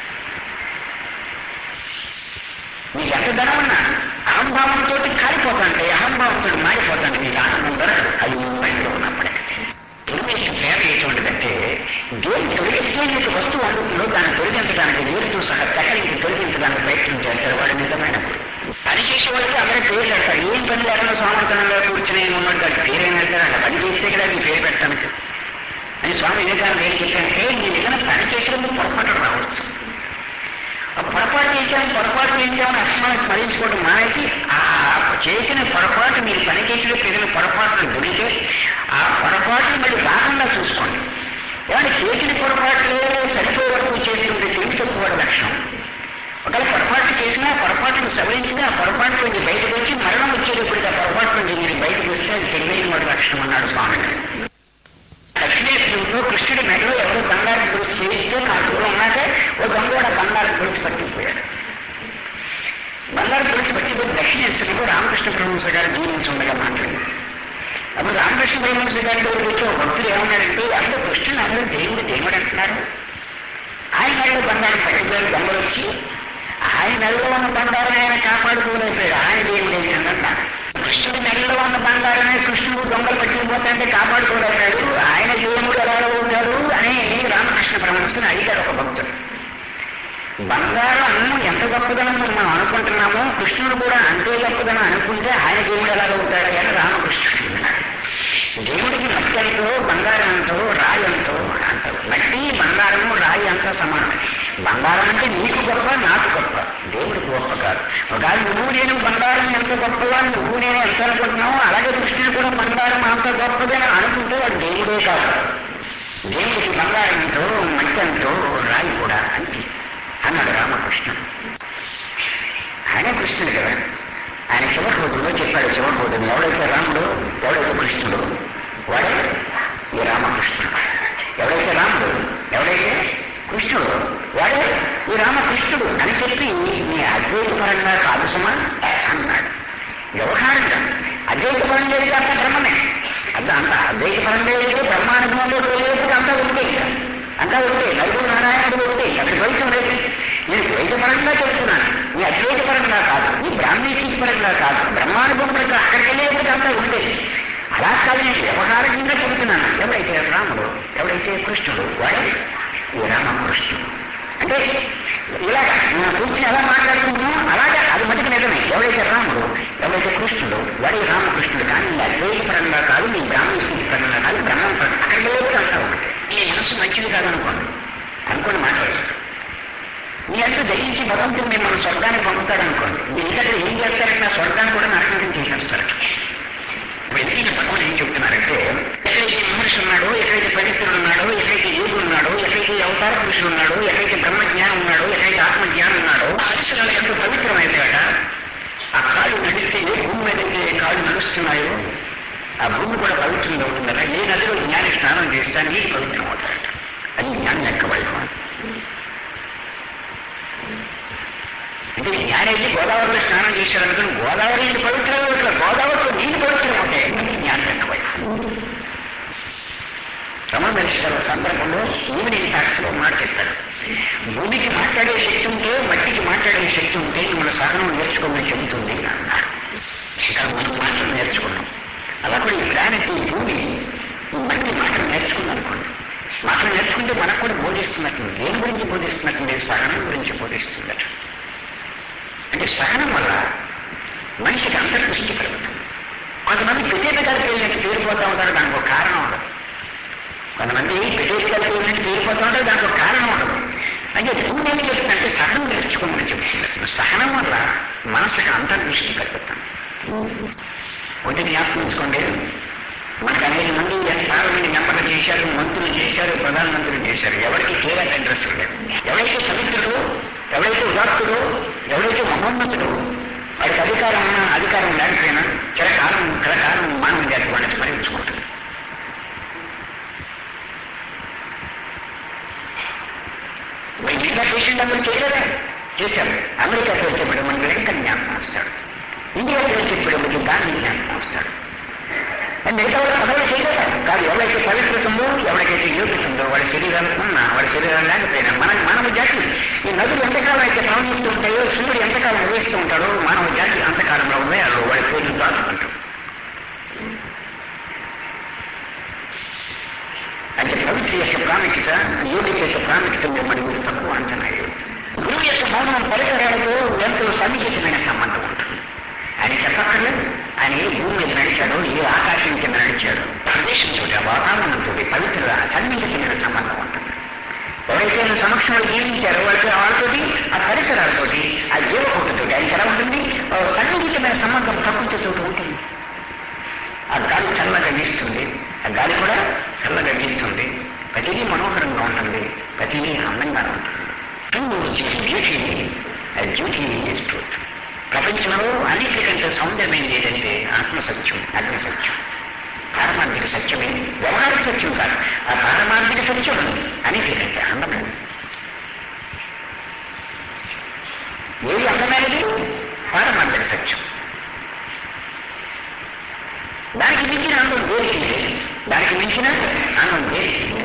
S1: మీకు ఎంత ధనం ఉన్నా అహంభావంతో కాలిపోతాంటే అహంభావంతో మారిపోతాంటే మీకు ఆనందం దొరకదు అది మీ మైండ్లో ఉన్నప్పటికీ తెలుగు ప్రేమ ఎటువంటిదంటే దేని తొలగిస్తే మీకు వస్తువు అందుతుందో దాన్ని తొలగించడానికి నీరుతో సహా తెకలించి తొలగించడానికి ప్రయత్నం చేస్తారు వాడు నిజమైన పని చేసే వాళ్ళకి అందరూ పేరు పెడతారు ఏం పని లేకుండా సోమర్థనంలో కూర్చుని ఉన్నాడు దానికి పేరేం పెడతారు అలా పని చేస్తే కదా మీ పేరు పెట్టడానికి అని స్వామి వివేకానంద ఏం చెప్పారంటే మీరు ఏదైనా పని చేసినందుకు పొరపాటు రావచ్చు ఆ పొరపాటు చేశాం పొరపాటు చేశామని అక్షమాన్ని స్మరించుకోవడం మానేసి ఆ చేసిన పొరపాటు మీరు పని చేసిన ప్రజలు పొరపాట్లు గురితే ఆ పొరపాటుని మళ్ళీ రాకుండా చూసుకోండి ఏమంటే చేసిన పొరపాట్లు సరిపోయే వరకు చేస్తుంటే తెలివి తక్కువ లక్షణం ఒకవేళ పొరపాటు చేసినా పొరపాటును సవరించినా ఆ పొరపాటు నుంచి బయటకు వచ్చి మరణం వచ్చేటప్పటికి ఆ పొరపాటు నుంచి మీరు బయటకు వస్తే అది తెలివైన వాడి లక్షణం అన్నాడు స్వామి దక్షిణేశ్వరుడు కృష్ణుడి మెడలో ఎవరో బంగారం గురించి చేయిస్తే నా దూరం ఉన్నాక ఓ దొంగ కూడా బంగారం గురించి పట్టిపోయాడు బంగారం గురించి పట్టిపోయి దక్షిణేశ్వరుడు రామకృష్ణ పరమహంస గారు జీవించుండగా మాట్లాడింది అప్పుడు రామకృష్ణ పరమహంస గారి దగ్గరికి వచ్చి ఒక భక్తులు ఏమన్నాడంటే అందరూ కృష్ణుని అందరూ దేవుడు దేవుడు అంటున్నారు ఆయన మెడలో బంగారం పట్టిపోయాడు దొంగలు వచ్చి ఆయన మెడలో ఉన్న బంగారం ఆయన కాపాడుకోలేకపోయాడు ఆయన దేవుడు ఏంటన్నారు కృష్ణుడి మెడలో ఉన్న బంగారమే కృష్ణుడు దొంగలు పట్టుకుపోతాంటే కాపాడుకోలేకపోయాడు బంగారం ఎంత గొప్పదనం మనం అనుకుంటున్నామో కృష్ణుడు కూడా అంతే గొప్పదనం అనుకుంటే ఆయన దేవుడు ఎలా ఉంటాడు అని రామకృష్ణుడు అన్నాడు దేవుడికి మట్టి ఎంతో బంగారం ఎంతో రాయి ఎంతో అంటారు మట్టి బంగారము రాయి అంతా సమానం బంగారం అంటే నీకు గొప్ప నాకు గొప్ప దేవుడికి గొప్ప కాదు ఒకవేళ నువ్వు నేను బంగారం ఎంత గొప్పగా నువ్వు నేను ఎంత అనుకుంటున్నావు అలాగే కృష్ణుడు కూడా బంగారం అంత గొప్పదని అనుకుంటే వాడు దేవుడే కాదు దేవుడికి బంగారం ఎంతో మట్టి ఎంతో రాయి కూడా అంతే అన్నాడు రామకృష్ణ ఆయన కృష్ణుడు కదా ఆయన చివరి రోజుల్లో చెప్పాడు చివరి రోజులు ఎవడైతే రాముడు ఎవడైతే కృష్ణుడు వాడే ఈ రామకృష్ణుడు ఎవడైతే రాముడు ఎవడైతే కృష్ణుడు వాడే ఈ రామకృష్ణుడు అని చెప్పి నీ అద్వైతపరంగా కాదు సుమా అన్నాడు వ్యవహారంగా అద్వైతపరంగా అయితే అంత బ్రహ్మమే అంత అంత అద్వైతపరంగా అయితే బ్రహ్మానుభవంలో తెలియదు అంతా ఉంటే అంతా ఉంటే నలుగురు నారాయణుడు ఉంటే అక్కడ ద్వైతం లేదు నేను ద్వైతపరంగా చెప్తున్నాను నీ అద్వైతపరంగా కాదు నీ బ్రాహ్మణీశీస్ పరంగా కాదు బ్రహ్మానుభవం పరంగా అక్కడికి వెళ్ళేప్పుడు అంతా ఉంటే అలా కాదు నేను వ్యవహారంగా చెబుతున్నాను ఎవడైతే రాముడు ఎవడైతే కృష్ణుడు వాడే ఈ రామకృష్ణుడు అంటే ఇలాగా నేను కూర్చుని ఎలా మాట్లాడుకుంటున్నామో అలాగే అది మటుకు నిజమే ఎవడైతే రాముడు ఎవడైతే కృష్ణుడు వాడి రామకృష్ణుడు కానీ నీ అద్వైతపరంగా కాదు నీ బ్రాహ్మణ పరంగా కాదు బ్రహ్మం పరంగా అక్కడికి వెళ్ళేప్పుడు అంతా ఉంటుంది నీ మనసు మంచిది కాదనుకోండి అనుకోని మాట్లాడదు మీ అంతా జయించి భగవంతుడు మిమ్మల్ని స్వర్గానికి పంపుతాడు అనుకోండి మీరు ఇంకా ఏం చేస్తారంటే ఆ స్వర్గాన్ని కూడా నాశనం చేసేస్తారు ఇప్పుడు ఎందుకంటే భగవాన్ ఏం చెప్తున్నారంటే ఎక్కడైతే మహర్షి ఉన్నాడో ఎక్కడైతే పవిత్రుడు ఉన్నాడో ఎక్కడైతే యోగుడు ఉన్నాడో ఎక్కడైతే అవతార పురుషుడు ఉన్నాడో ఎక్కడైతే బ్రహ్మజ్ఞానం ఉన్నాడో ఎక్కడైతే ఆత్మజ్ఞానం ఉన్నాడో ఆ పరిసరాలు ఎంతో పవిత్రమైపోయాక ఆ కాళ్ళు నడిస్తే ఏ భూమి మీద అయితే కాళ్ళు నడుస్తున్నాయో ఆ భూమి కూడా పవిత్రంగా ఉంటుందట ఏ నదిలో జ్ఞాని స్నానం చేస్తే నీరు పవిత్రం అవుతాడట అది జ్ఞానం యొక్క వైభవం అంటే జ్ఞానైతే గోదావరిలో స్నానం చేశారనుకుని గోదావరి నీళ్ళు పవిత్రంగా ఉంటుంది గోదావరిలో నీళ్ళు పవిత్రం అవుతాయి అది జ్ఞానం యొక్క వైభవం రమణ మహర్షి సందర్భంలో ఈవినింగ్ టాక్స్ లో మాట చెప్తాడు భూమికి మాట్లాడే శక్తి ఉంటే మట్టికి మాట్లాడే శక్తి ఉంటే మన సహనం నేర్చుకోమని చెబుతుంది అన్నాడు ఇక్కడ మనం మాటలు నేర్చుకున్నాం అలా కూడా ఈ ప్లానెట్ ఈ భూమి ఈ మట్టి మాటలు నేర్చుకుంది అనుకోండి మాటలు నేర్చుకుంటే మనకు కూడా బోధిస్తున్నట్టు దేని గురించి బోధిస్తున్నట్టు సహనం గురించి బోధిస్తుందట అంటే సహనం వల్ల మనిషికి అంతర్దృష్టి కలుగుతుంది కొంతమంది ప్రత్యేకతలకు వెళ్ళినట్టు తీరిపోతూ ఉంటారు దానికి ఒక కారణం ఉండదు కొంతమంది ప్రత్యేకతలకు వెళ్ళినట్టు తీరిపోతూ ఉంటారు దానికి ఒక కారణం ఉండదు అంటే భూమి ఏం చెప్తుందంటే సహనం నేర్చుకోమని చెప్తుంది సహనం వల్ల మనసుకి అంతర్దృష్టి కలుగుతుంది ఒకటి జ్ఞాపకం ఉంచుకోండి మనకు అనేక మంది పార్లమెంట్ మెంబర్లు చేశారు మంత్రులు చేశారు ప్రధానమంత్రులు చేశారు ఎవరికి క్లియర్ అడ్రస్ లేదు ఎవరైతే సమిత్రుడు ఎవరైతే ఉదాత్తుడు ఎవరైతే మహోన్నతుడు వాడికి అధికారం ఉన్నా అధికారం లేకపోయినా చిరకాలం చిరకాలం మానవ జాతి వాడిని స్మరించుకుంటుంది వైద్యంగా పేషెంట్ అందరూ చేయలేదా చేశారు అమెరికాకి వచ్చేప్పుడు మనకి లింకన్ జ్ఞాపకం వస్తాడు ఇండియాకి వచ్చేప్పుడు మనకి గాంధీ జ్ఞాపకం వస్తాడు మిగతా వాళ్ళు పదవులు చేయలేదా కాదు ఎవరైతే పవిత్రత ఉందో ఎవరికైతే యోగ్యత ఉందో వాడి శరీరానికి ఉన్నా వాడి శరీరం లేకపోయినా మన మానవ జాతి ఈ నదులు ఎంతకాలం అయితే ప్రవహిస్తూ ఉంటాయో సూర్యుడు ఎంతకాలం ఉదయిస్తూ ఉంటాడో మానవ జాతి అంతకాలంలో ఉదయాలు వాడి పేర్లు దాచుకుంటాం అంటే పవిత్ర యొక్క ప్రాముఖ్యత యోగి యొక్క ప్రాముఖ్యత మిమ్మల్ని మీరు తక్కువ అంచనా వేయదు. గురువు యొక్క మౌనం పరికరాలతో ఎంతో సన్నిహితమైన సంబంధం ఉంటుంది ఆయన చెప్పక్కర్లేదు ఆయన ఏ భూమి మీద నడిచాడో ఏ ఆకాశం కింద నడిచాడో ప్రదేశంతో ఆ వాతావరణంతో పవిత్ర సన్నిహితమైన సంబంధం ఉంటుంది ఎవరైతే ఆయన సమక్షంలో జీవించారో వాళ్ళకి వాళ్ళతోటి ఆ పరిసరాలతోటి ఆ జీవకోటితో ఆయనకి ఎలా ఉంటుంది ఓ సన్నిహితమైన సంబంధం ప్రకృతితో ఉంటుంది ఆ గాలి చల్లగా వీస్తుంది ఆ గాలి కూడా చల్లగా వీస్తుంది ప్రతిదీ మనోహరంగా ఉంటుంది ప్రతిదీ అందంగా ఉంటుంది బ్యూటీ డ్యూటీ ఈజ్ ట్రూత్ ప్రపంచంలో అన్నిటికంటే సౌందర్యమైనది ఏదంటే ఆత్మసత్యం అగ్నిసత్యం పారమార్థిక సత్యమే వ్యవహారిక సత్యం కాదు ఆ పారమార్థిక సత్యం అన్నిటికంటే అందమైనది ఏది అందమైనది పారమార్థిక సత్యం దానికి మించిన ఆనందం దేనికి లేదు దానికి మించిన ఆనందం దేనికి లేదు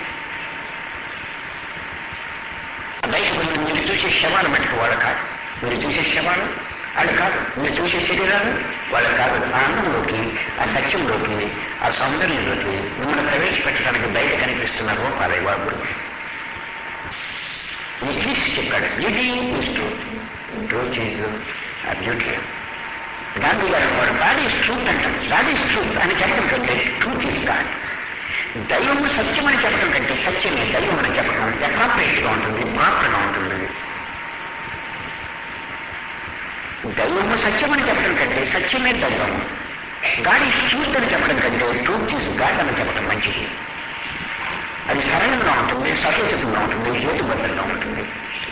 S1: బయట కొంచెం మీరు చూసే శవాలు మట్టుకు వాళ్ళు కాదు మీరు చూసే శవాలు వాళ్ళు కాదు మీరు చూసే శరీరాలు వాళ్ళు కాదు ఆ ఆనందంలోకి ఆ సత్యంలోకి ఆ సౌందర్యంలోకి మిమ్మల్ని ప్రవేశపెట్టడానికి బయట కనిపిస్తున్న రూపాలే వాడు ఎట్లీస్ట్ చెప్పాడు beauty is truth truth is beauty Gandhi గారు వాడు గాడ్ ఈజ్ ట్రూత్ అంటారు గాడ్ ఈజ్ ట్రూత్ అని చెప్పడం కంటే ట్రూత్ ఈజ్ గాడ్ దైవం సత్యం అని చెప్పడం కంటే సత్యమే దైవం అని చెప్పడం అప్రాపరేట్ గా ఉంటుంది ప్రాపర్ గా ఉంటుంది దైవము సత్యం అని చెప్పడం కంటే సత్యమే దైవము గాడ్ ఈజ్ ట్రూత్ అని చెప్పడం కంటే ట్రూత్ ఈజ్ గాడ్ అని చెప్పడం మంచిది అది సరళంగా ఉంటుంది సహేతుకంగా ఉంటుంది హేతుబద్ధంగా ఉంటుంది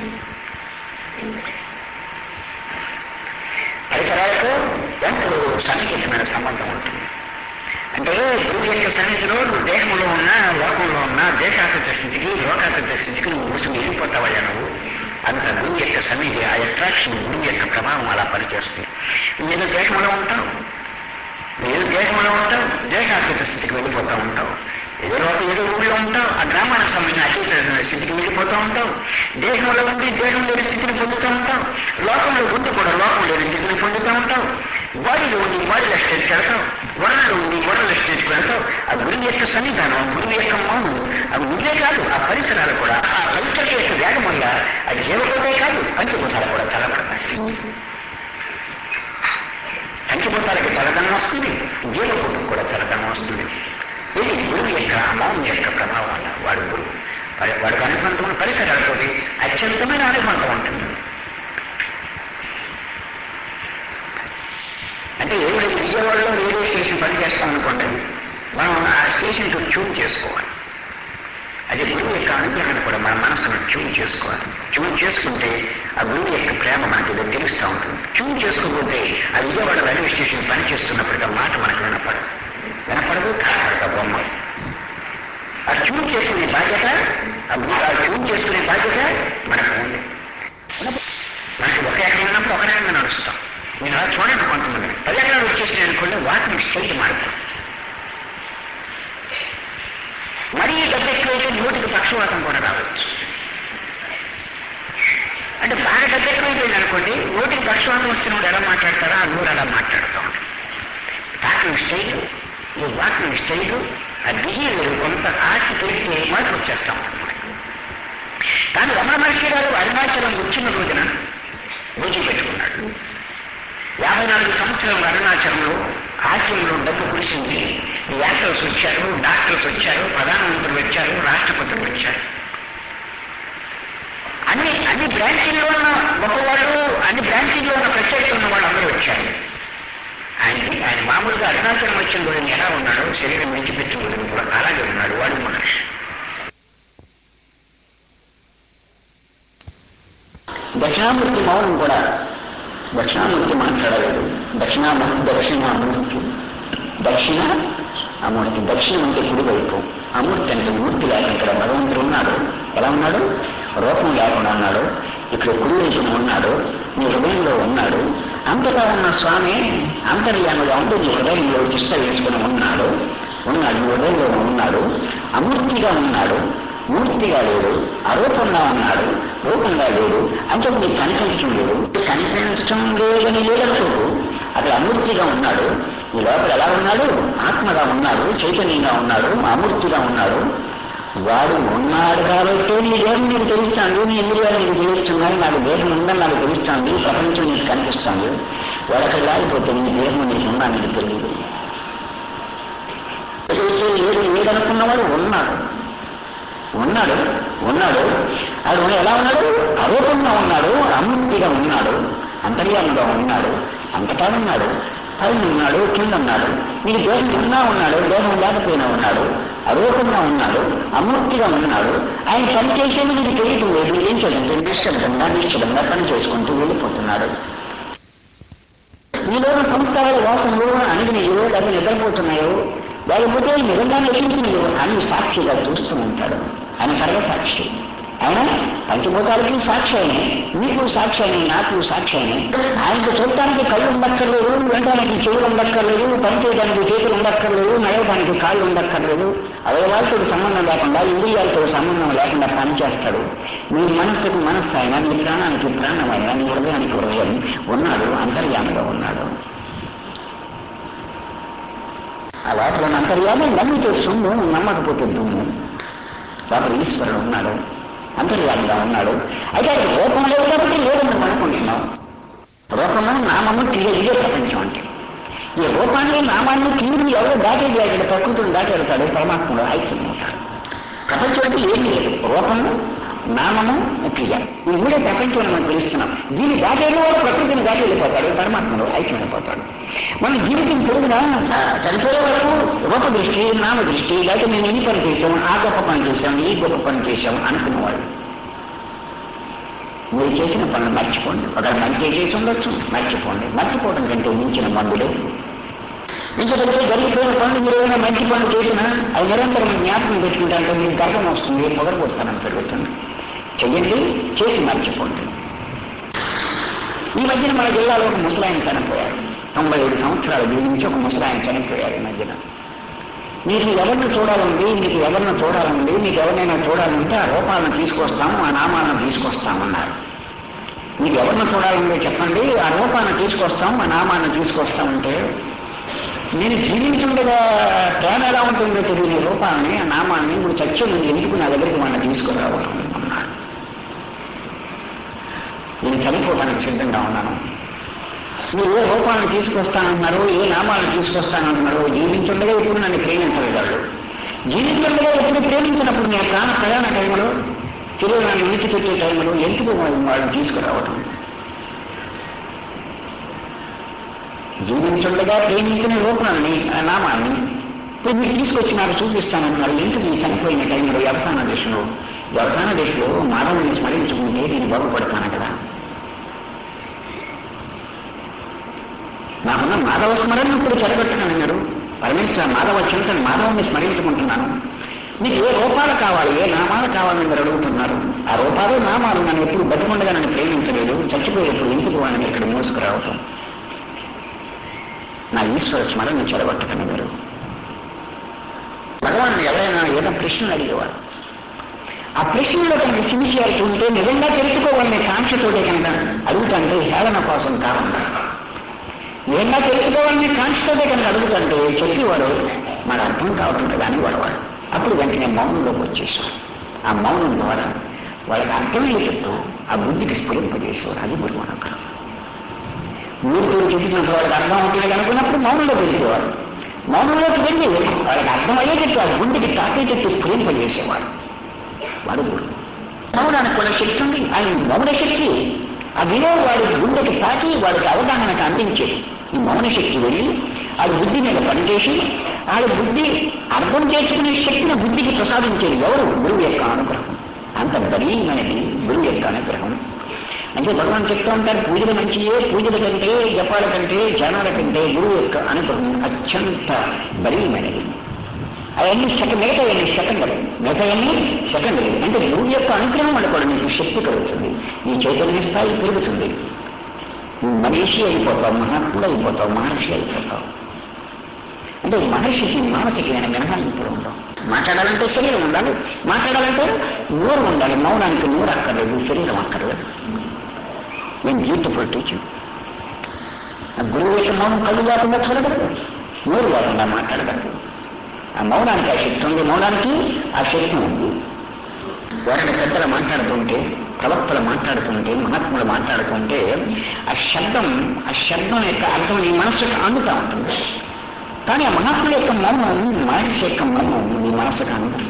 S1: పరిసరాలతో ఎంతో సన్నిహితమైన సంబంధం ఉంటుంది అంటే గురువు యొక్క సన్నిధిలో నువ్వు దేహంలో ఉన్నా లోకంలో ఉన్నా దేశాకృత స్థితికి లోకాకృత స్థితికి నువ్వు కూర్చుని వెళ్ళిపోతావయ్యా నువ్వు అంత గురువు యొక్క సన్నిధి ఆ అట్రాక్షన్ గురువు యొక్క ప్రభావం అలా పనిచేస్తుంది నేను దేశంలో ఉంటావు ఏదో దేశంలో ఉంటావు దేశాకృత స్థితికి వెళ్ళిపోతూ ఉంటావు ఏదో లోక ఏదో ఊళ్ళో ఉంటావు ఆ గ్రామానికి సంబంధించిన అతీత స్థితికి వెళ్ళిపోతూ ఉంటావు దేశంలో ఉండి దేశం లేని స్థితిని పొందుతూ ఉంటావు లోకంలో ఉండి కూడా లోకం లేని స్థితిని పొందుతూ ఉంటావు బాడీలో ఉండి బాడీల స్టేజ్కి వెళ్తావు వరల్లో ఉండి వరల స్టేజ్కి వెళ్తావు ఆ గురువు యొక్క సన్నిధానం గురువు యొక్క మౌనం అవి నువ్వే కాదు ఆ పరిసరాలు కూడా ఆ కల్చర్ యొక్క వేగం వల్ల అది జీవకోటే కాదు పంచభూతాలు కూడా చల్లబడతాయి పంచభూతాలకి చల్లదనం వస్తుంది జీవకోటం కూడా చల్లదనం వస్తుంది ఇది గురువు యొక్క మౌనం యొక్క ప్రభావం వల్ల వాడు గురువు వాడి- వాడికి అనుబంధం పరిసరాలతోటి అత్యంతమైన అనుబంధం ఉంటుంది అంటే ఏడు విజయవాడలో రేడియో స్టేషన్ పనిచేస్తాం అనుకోండి మనం ఆ స్టేషన్కి ట్యూన్ చేసుకోవాలి అదే గురువు యొక్క అనుగ్రహణ కూడా మన మనసును ట్యూన్ చేసుకోవాలి ట్యూన్ చేసుకుంటే ఆ గురువు యొక్క ప్రేమ మనకి ఇది తెలుస్తూ ఉంటుంది ట్యూన్ చేసుకోకపోతే ఆ విజయవాడ రైల్వే స్టేషన్ పనిచేస్తున్నప్పటికీ ఆ మాట మనకు వినపడదు వినపడదు కాదు బొమ్మ ఆ ట్యూన్ చేసుకునే బాధ్యత ఆ గు- ఆ ట్యూన్ చేసుకునే బాధ్యత మనకు ఉంది మనకి ఒక ఎకరం ఉన్నప్పుడు ఒక రకంగా నడుస్తాం నేను అలా చూడండి కొంతమంది పది ఎకరాలు వచ్చేసినాయి అనుకోండి వాటిని స్టేట్ మారుతాం మరీ డబ్బు ఎక్కువైతే నోటికి పక్షవాతం కూడా రావచ్చు అంటే బాగా డబ్బు ఎక్కువైపోయింది అనుకోండి నోటికి పక్షవాతం వచ్చినప్పుడు ఎలా మాట్లాడతారో ఆ నోరు అలా మాట్లాడుతూ ఉంటాం టాకింగ్ స్టైల్ ఈ వాకింగ్ స్టైల్ ఆ బిహేవియర్ కొంత ఆస్తి పెరిగితే మార్పు వచ్చేస్తాం కానీ రమణ మహర్షి గారు అరుణాచలం వచ్చిన రోజున రోజు పెట్టుకున్నాడు యాభై నాలుగు సంవత్సరాలు అరుణాచలంలో ఆశ్రమంలో డబ్బు కురిసింది యాక్టర్స్ వచ్చారు డాక్టర్స్ వచ్చారు ప్రధానమంత్రులు వచ్చారు రాష్ట్రపతులు వచ్చారు అన్ని అన్ని బ్రాంచీల్లో ఉన్న గొప్పవాళ్ళు అన్ని బ్రాంచీల్లో ఉన్న ప్రత్యేకత ఉన్న వాళ్ళు అందరూ వచ్చారు ఆయనకి ఆయన మామూలుగా అరుణాచలం వచ్చిన రోజున ఎలా ఉన్నాడో శరీరం విడిచిపెట్టిన రోజున కూడా అలాగే ఉన్నాడు వాడు మహర్షి దక్షిణామూర్తి మౌనం కూడా దక్షిణామూర్తి మాట్లాడలేదు దక్షిణామూర్తి దక్షిణామూర్తి దక్షిణ అమూర్తి దక్షిణం అంటే కుడివైపు అమూర్తి అంటే మూర్తి లేక ఇక్కడ భగవంతుడు ఉన్నాడు ఎలా ఉన్నాడు రూపం లేకుండా ఉన్నాడు ఇక్కడ కుడివైపున ఉన్నాడు నీ హృదయంలో ఉన్నాడు అంతగా ఉన్న స్వామి అంతర్యాముగా ఉంటూ నీ హృదయంలో చిష్ట వేసుకుని ఉన్నాడు ఉన్నాడు నీ హృదయంలో ఉన్నాడు అమూర్తిగా ఉన్నాడు మూర్తిగా లేడు అరూపంగా ఉన్నాడు రూపంగా లేడు అంటే నీకు కనిపించడం లేదు కనిపించడం లేదని లేదంటూ అక్కడ అమూర్తిగా ఉన్నాడు ఈ లోపల ఎలా ఉన్నాడు ఆత్మగా ఉన్నాడు చైతన్యంగా ఉన్నాడు అమూర్తిగా ఉన్నాడు వాడు ఉన్నాడు కాబట్టి నీ దేహం నీకు తెలుస్తాను నీ ఇంద్రియాలు నీకు తెలుస్తున్నాయి నాకు దేహం ఉందని నాకు తెలుస్తుంది ప్రపంచం నీకు కనిపిస్తుంది వాడు అక్కడ లేకపోతే నీ దేహం నీకు ఉన్నా నీకు తెలియదు ఏది ఏదనుకున్నవాడు ఉన్నాడు ఉన్నాడు ఉన్నాడు అది ఎలా ఉన్నాడు అరూపంగా ఉన్నాడు అమూర్తిగా ఉన్నాడు అంతర్యామంగా ఉన్నాడు అంతటా ఉన్నాడు పైన ఉన్నాడు కింద ఉన్నాడు నీకు దేహం ఉన్నా ఉన్నాడు దేహం లేకపోయినా ఉన్నాడు అరూపంగా ఉన్నాడు అమూర్తిగా ఉన్నాడు ఆయన పని చేసేది నీకు తెలియటం లేదు ఏం చేయాలంటే నిశ్చలంగా నిశ్చలంగా పని చేసుకుంటూ వెళ్ళిపోతున్నాడు నీలోని సంస్కారాలు వాసనలు అణిగినయో లేదా నిద్రపోతున్నాయో లేకపోతే నిజంగా నశించినయో అని సాక్షిగా చూస్తూ ఉంటాడు ఆయన సర్వసాక్షి ఆయన పంచభూతాలకి సాక్షి అయిన నీకు సాక్షి అయిన నాకు సాక్షి అయిన ఆయనకు చూడటానికి కళ్ళు ఉండక్కర్లేదు వినడానికి చెవులు ఉండక్కర్లేదు పని చేయడానికి చేతులు ఉండక్కర్లేదు నయవడానికి కాళ్ళు ఉండక్కర్లేదు అవయవాలతో సంబంధం లేకుండా ఇంద్రియాలతో సంబంధం లేకుండా పనిచేస్తాడు నీ మనస్సుకు మనస్సు అయినా నీ ప్రాణానికి ప్రాణమైనా నీ హృదయానికి హృదయం ఉన్నాడు అంతర్యామిగా ఉన్నాడు ఆ లోపల ఉన్న అంతర్యామి నమ్మితే సొమ్ము నమ్మకపోతే దుమ్ము లోపల ఈశ్వరుడు ఉన్నాడు అంతర్యాలుగా ఉన్నాడు అయితే అది రూపం లేదు కాబట్టి లేదని మనం అనుకుంటున్నాం రూపము నామము క్రియ ఇదే ప్రపంచం అంటే ఈ రూపాన్ని నామాన్ని క్రియని ఎవరు దాటేది ప్రకృతిని దాటెడతాడు పరమాత్ముడు ఐక్యం అవుతాడు ప్రపంచం అంటే ఏం లేదు రూపము నామము క్రియ ఈ మూడే ప్రపంచం మనం తెలుస్తున్నాం దీన్ని దాటేది వాడు ప్రకృతిని దాటి వెళ్ళిపోతాడు పరమాత్ముడు ఐక్యమైపోతాడు మన జీవితం పొరుగున చనిపోయే వరకు రూప దృష్టి నామ దృష్టి లేకపోతే మేము ఈ పని చేసాం ఆ గొప్ప పని చేసాం ఈ గొప్ప పని చేసాం అనుకున్నవాడు మీరు చేసిన పనులు మర్చిపోండి ఒక మంచి చేసి ఉండొచ్చు మర్చిపోండి మర్చిపోవడం కంటే మించిన మందులు ఇంకొకటి జరిగిపోయిన పనులు మీరు ఏమైనా మంచి పనులు చేసినా అవి నిరంతరం జ్ఞాపకం పెట్టుకుంటారంటే మీకు గర్వం వస్తుంది పొగరబోస్తానం పెరుగుతుంది చెయ్యండి చేసి మర్చిపోండి ఈ మధ్యన మన జిల్లాలో ఒక ముసలాయన చనిపోయారు తొంభై ఏడు సంవత్సరాల జీవించి ఒక ముసలాయన చనిపోయారు ఈ మధ్యన మీరు ఎవరిని చూడాలండి మీకు ఎవరిని చూడాలండి మీకు ఎవరినైనా చూడాలంటే ఆ రూపాలను తీసుకొస్తాము ఆ నామాలను తీసుకొస్తామన్నారు మీకు ఎవరిని చూడాలండి చెప్పండి ఆ రూపాన్ని తీసుకొస్తాం ఆ నామాన్ని తీసుకొస్తామంటే నేను జీవించుండగా ప్రేమ ఎలా ఉంటుందో తెలియని రూపాన్ని ఆ నామాన్ని ఇప్పుడు చచ్చే ముందు ఎందుకు నా దగ్గరికి వాళ్ళని తీసుకురావడం అన్నాడు నేను చనిపోవడానికి సిద్ధంగా ఉన్నాను మీరు ఏ రూపాలను తీసుకొస్తానంటున్నారు ఏ నామాలను తీసుకొస్తానంటున్నారు జీవించుండగా ఇప్పుడు నన్ను ప్రేమించలేదు వాళ్ళు జీవించుండగా ఎప్పుడు ప్రేమించినప్పుడు నేను ప్రాణ ప్రయాణ టైంలో తిరిగి నన్ను విడిచిపెట్టే టైంలో ఎందుకు వాళ్ళని తీసుకురావటం జీవించుండగా ప్రేమించిన రూపాన్ని ఆ నామాన్ని ఇప్పుడు మీరు తీసుకొచ్చి నాకు చూపిస్తానన్నారు ఎందుకు ఈ చనిపోయిన టైంలో వ్యవసాయ దశలో వ్యవసాయ దశలో మానవుని స్మరించుకుంటే నేను బాగుపడతాను కదా నాకున్న మాధవ స్మరణ ఇప్పుడు చెరగొట్టనన్నారు పరమేశ్వర మాధవ చింతన మాధవుని స్మరించుకుంటున్నాను మీకు ఏ రూపాలు కావాలి ఏ నామాలు కావాలని మీరు అడుగుతున్నారు ఆ రూపాలు నామాలు నన్ను ఎప్పుడు బతికుండగా నన్ను ప్రేమించలేదు చచ్చిపోయేప్పుడు ఎందుకు వాళ్ళని ఇక్కడ మోసుకురావటం నా ఈశ్వర స్మరణ చెడగొట్టకండి మీరు భగవాన్ ఎవరైనా ఏదో ప్రశ్నలు అడిగేవారు ఆ ప్రశ్నలో కనుక సిన్సియారిటీ ఉంటే నిజంగా తెలుసుకోవాలనే కాంక్షతోటే కనుక అడుగుతుంటే హేళన కోసం కాకుండా నిజంగా తెలుసుకోవాలనే కాంక్షతోటే కనుక అడుగుతుంటే చెప్పేవాడు మాకు అర్థం కావటం కదా అని వాడవాడు అప్పుడు వెంటనే మౌనంలోకి వచ్చేసాం ఆ మౌనం ద్వారా వాళ్ళకి అర్థమయ్యేటట్టు ఆ బుద్ధికి స్ఫురింపజేసేవాడు అది గురువు అనుగ్రహం మూర్తులు చెప్పినట్టు వాళ్ళకి అర్థం అవుతుంది అనుకున్నప్పుడు మౌనంలో వెళ్ళేవాడు మౌనంలోకి వెళ్ళి వాళ్ళకి అర్థమయ్యేటట్టు ఆ గుండెకి తాకేటట్టు స్ఫురింపజేసేవాడు వాడు గురువు మౌనానికి కూడా శక్తి ఉంది ఆయన మౌన శక్తి ఆ వినో వాడి గుండెకి తాకి వాడికి అవగాహనకు అందించేది ఈ మౌన శక్తి వెళ్ళి ఆ బుద్ధి మీద పనిచేసి ఆ బుద్ధి అర్థం చేసుకునే శక్తిని బుద్ధికి ప్రసాదించేది ఎవరు గురువు యొక్క అనుగ్రహం అంత బలీయమైనది గురువు యొక్క అనుగ్రహం అంటే భగవాన్ చెప్తూ ఉంటారు పూజలు మంచియే పూజల కంటే జపాల కంటే ధ్యానాల కంటే గురువు యొక్క అనుగ్రహం అత్యంత బలీయమైనది అవన్నీ సెకండ్ మిగతా ఎన్ని సెకండరీ మిగతా ఎన్ని సెకండరీ అంటే గురువు యొక్క అనుగ్రహం వల్ల కూడా నీకు శక్తి కలుగుతుంది నీ చైతన్య స్థాయి పెరుగుతుంది నువ్వు మనిషి అయిపోతావు మహాత్ముడు అయిపోతావు మహర్షి అయిపోతావు అంటే మహర్షికి మానసికి నేను మినహాయింపులు ఉండవు మాట్లాడాలంటే శరీరం ఉండాలి మాట్లాడాలంటే నోరు ఉండాలి మౌనానికి నోరు అక్కర్లేదు శరీరం అక్కర్లేదు నేను బ్యూటిఫుల్ టీచింగ్ గురువు యొక్క మౌనం కళ్ళు లేకుండా చూడగలదు నోరు లేకుండా మాట్లాడగలదు ఆ మౌనానికి ఆ శక్తి ఉంది మౌనానికి ఆ శక్తి ఉంది ఎవరైనా పెద్దలు మాట్లాడుతుంటే ప్రవక్తలు మాట్లాడుతుంటే మహాత్ములు మాట్లాడుతుంటే ఆ శబ్దం ఆ శబ్దం యొక్క అర్థం నీ మనసుకు అందుతూ ఉంటుంది కానీ ఆ మహాత్ముల యొక్క మౌనం మనిషి యొక్క మౌనం నీ మనసుకు అందదు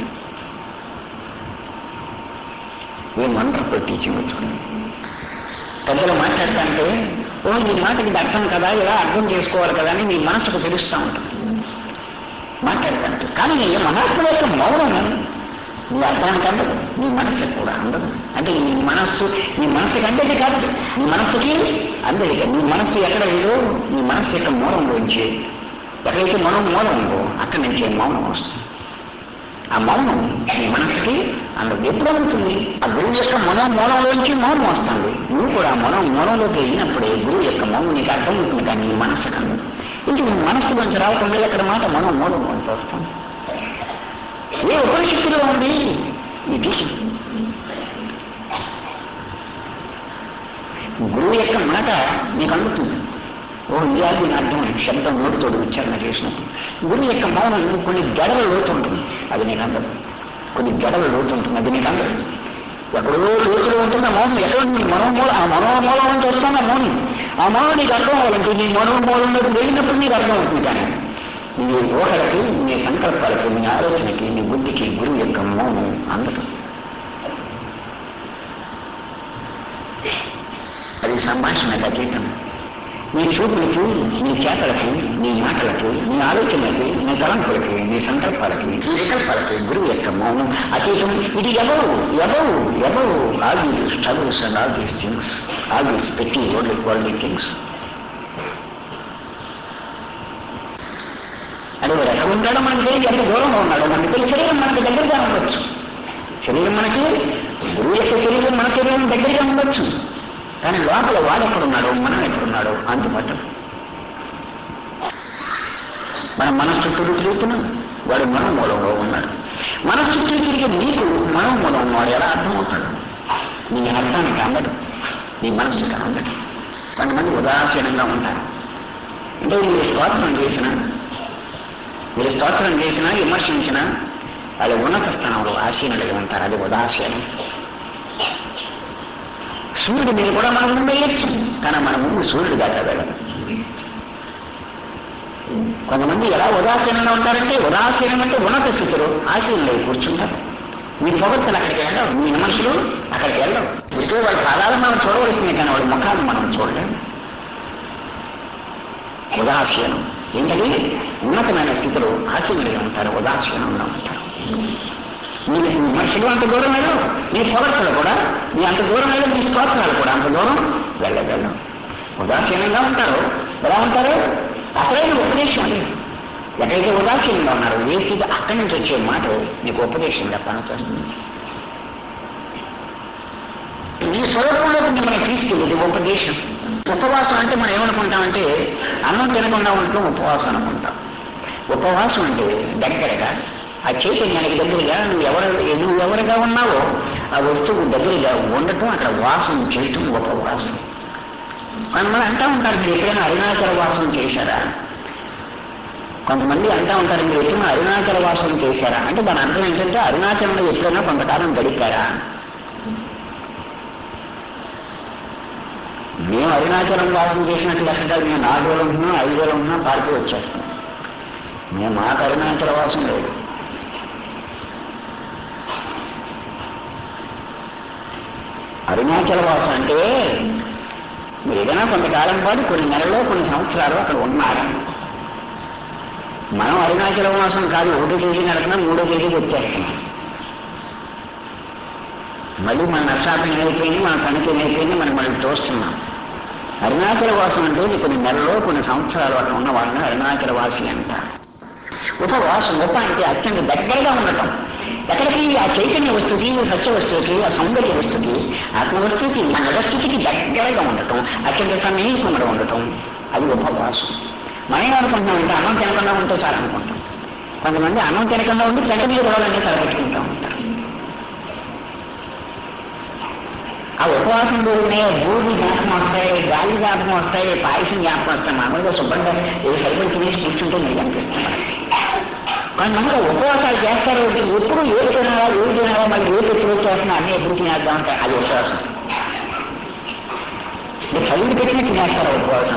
S1: ఏం వండర్ఫుల్ టీచింగ్ వచ్చుకుంది పెద్దలు మాట్లాడుతుంటే ఓ ఈ మాటకి ఇది అర్థం కదా ఇలా అర్థం చేసుకోవాలి కదా అని నీ మనసుకు తెలుస్తూ ఉంటుంది మాట్లాడుతుంటే కానీ నీ మహాత్ముల యొక్క మౌనం నీ అర్థానికి అందదు నీ మనస్సుకు కూడా అందదు అంటే నీ మనస్సు నీ మనస్సుకి అందది కాదు నీ మనస్సుకి అందది కాదు నీ మనస్సు ఎక్కడ లేదో నీ మనస్సు యొక్క మూలంలోంచి ఎక్కడైతే మనం మూలం ఉందో అక్కడి నుంచి మౌనం వస్తుంది ఆ మౌనం నీ మనస్సుకి అందుకు ఎప్పుడు అవుతుంది ఆ గురువు యొక్క మనం మూలంలోంచి మౌనం వస్తుంది నువ్వు కూడా మనం మూలంలోకి వెళ్ళినప్పుడే గురువు యొక్క మౌనం నీకు అర్థం అవుతుంది కానీ నీ మనస్సుకు అందదు ఇది నీ మనస్సులోంచి రావకుండా ఎక్కడ మాట మనం మూలంలోంచి వస్తుంది ఏ ఉపనిషత్తులో ఉంది ఈ టీచింగ్ గురువు యొక్క మాట నీకు అందుతుంది ఓ ఇయాది అర్థం శబ్దం నోటితోడు ఉచ్చారణ చేసినప్పుడు గురువు యొక్క మౌనం కొన్ని గడవ లోతు ఉంటుంది అది నీకు అందదు కొన్ని గడవ లోతు ఉంటుంది అది నీకు అందదు ఎక్కడో లోతులో ఉంటుంది ఆ మౌనం ఎక్కడ ఉంది మనోమూల ఆ మనోమూలం నుంచి వస్తుంది ఆ మౌనం ఆ మౌనం నీకు అర్థం అవ్వాలంటే నీ మనోమూలంలోకి వెళ్ళినప్పుడు నీకు అర్థం అవుతుంది కానీ నీ ఊహలకి నీ సంకల్పాలకి నీ ఆలోచనకి నీ బుద్ధికి గురువు యొక్క మౌనం అందదు అది సంభాషణకు అతీతం నీ చూపులకి నీ చేతలకి నీ మాటలకి నీ ఆలోచనలకి నీ తలంపులకి నీ సంకల్పాలకి నీ వికల్పాలకి గురువు యొక్క మౌనం అతీతం ఇది ఎవరు ఎవరు ఎవరు all these struggles and all these things all these పెట్టి వరల్డ్ వరల్డ్ థింగ్స్ అది వాడు ఎక్కడ ఉంటాడో మనకి తెలియదు ఎంత దూరంలో ఉన్నాడో మనకి తెలియదు శరీరం మనకి దగ్గరగా ఉండొచ్చు శరీరం మనకి గురువు యొక్క శరీరం మన శరీరం దగ్గరగా ఉండొచ్చు కానీ లోపల వాడు ఎక్కడున్నాడో మనం ఎక్కడున్నాడో అందుబాటు మనం మనసు చుట్టూ తిరుగుతున్నాం వాడు మనోమూలంలో ఉన్నాడు మనసు చుట్టూ తిరిగే నీకు మనోమూలం ఉన్నవాడు ఎలా అర్థమవుతాడు నీ అర్థానికి అందడు నీ మనసుకి అందడు కొంతమంది ఉదాసీనంగా ఉంటారు అంటే మీరు స్తోత్రం చేసినా మీరు స్తోత్రం చేసినా విమర్శించినా వాళ్ళు ఉన్నత స్థానంలో ఆసీనులుగా ఉంటారు అది ఉదాసీనం సూర్యుడు మీద కూడా మనం ముందు వెళ్ళచ్చు కానీ మన ముందు సూర్యుడు దాకా వెళ్ళదు కొంతమంది ఎలా ఉదాసీనంగా ఉంటారంటే ఉదాసీనం అంటే ఉన్నత స్థితిలో ఆశీనులై కూర్చుంటారు మీ పొగడ్తలు అక్కడికి వెళ్ళవు మీ విమర్శలు అక్కడికి వెళ్ళవు ఇటు వాళ్ళ పాదాలను మనం చూడవలసిందే కానీ వాళ్ళ ముఖాలను మనం చూడలేము ఉదాసీనం ఏంటది ఉన్నతమైన స్థితిలో ఆశీనులుగా ఉంటారు ఉదాసీనంగా ఉంటారు నీ విమర్శలు అంత దూరం లేదు నీ పొగడ్తలు కూడా నీ అంత దూరం లేదు నీ స్తోత్రాలు కూడా అంత దూరం వెళ్ళగలవు ఉదాసీనంగా ఉంటారు ఎలా ఉంటారు అసలైన ఉపదేశం అది ఎక్కడైతే ఉదాసీనంగా ఉన్నారు ఏ స్థితి అక్కడి నుంచి వచ్చే మాట నీకు ఉపదేశంగా పనిచేస్తుంది నీ స్వరూపంలోకి మిమ్మల్ని తీసుకెళ్ళేది ఉపదేశం ఉపవాసం అంటే మనం ఏమనుకుంటామంటే అన్నం తినకుండా ఉండటం ఉపవాసం అనుకుంటాం ఉపవాసం అంటే దగ్గరగా ఆ చైతన్యానికి దగ్గరగా నువ్వు ఎవరు నువ్వు ఎవరుగా ఉన్నావో ఆ వస్తువు దగ్గరగా ఉండటం అక్కడ వాసం చేయటం ఉపవాసం కొంతమంది అంటా ఉంటారు మీరు ఎప్పుడైనా అరుణాచల వాసం చేశారా కొంతమంది అంటా ఉంటారు మీరు ఎప్పుడైనా అరుణాచల వాసం చేశారా అంటే దాని అర్థం ఏంటంటే అరుణాచలంలో ఎప్పుడైనా కొంతకాలం గడిపారా మేము అరుణాచలం వాసం చేసినట్లు లెక్క కాదు మేము నాలుగు రోజులు ఉంటున్నాం ఐదు రోజులు ఉంటున్నాం పార్టీ వచ్చేస్తాం మేము మాకు అరుణాచల వాసం లేదు అరుణాచల వాసం అంటే మీరు ఏదైనా కొంతకాలం పాటు కొన్ని నెలల్లో కొన్ని సంవత్సరాలు అక్కడ ఉన్నారు మనం అరుణాచల వాసం కాదు ఒకటో తేదీ నడుపుతున్నాం మూడో తేదీకి వచ్చేస్తున్నాం మళ్ళీ మన నష్టాపం అయిపోయింది మన పనికి అయిపోయింది మనం మళ్ళీ చూస్తున్నాం అరుణాచల వాసం అంటే ఇది కొన్ని నెలలో కొన్ని సంవత్సరాలు అక్కడ ఉన్న వాళ్ళని అరుణాచల వాసి అంటారు ఉపవాసం ఉప అంటే అత్యంత దగ్గరగా ఉండటం ఎక్కడికి ఆ చైతన్య వస్తువుకి సత్య వస్తువుకి ఆ సౌందర్య వస్తువుకి ఆత్మ వస్తువుకి మన వస్తువుకి దగ్గరగా ఉండటం అత్యంత సమీపంగా ఉండటం అది ఉపవాసం మనం ఏమనుకుంటున్నామంటే అన్నం తినకుండా ఉంటే చాలా అనుకుంటాం కొంతమంది అన్నం తినకుండా ఉండి పెంట మీద రోగాలన్నీ తలపెట్టుకుంటూ ఉంటారు ఆ ఉపవాసం రోజునే భూమి జ్ఞాపకం వస్తాయి గాలి జ్ఞాపకం వస్తాయి పాయసం జ్ఞాపకం వస్తాయి మామూలుగా శుభ్రంగా ఏ సరిపడి తినేసి కూర్చుంటే మీకు అనిపిస్తుంది కొంతమంది ఉపవాసాలు చేస్తారు ఎప్పుడు ఏది తినాలా ఏది తినాలా మళ్ళీ ఏది ఎప్పుడు చేస్తున్నా అన్నీ ఎప్పుడు తినేద్దాం అంటే అది ఉపవాసం మీరు చదువు పెట్టిన తినేస్తారు ఉపవాసం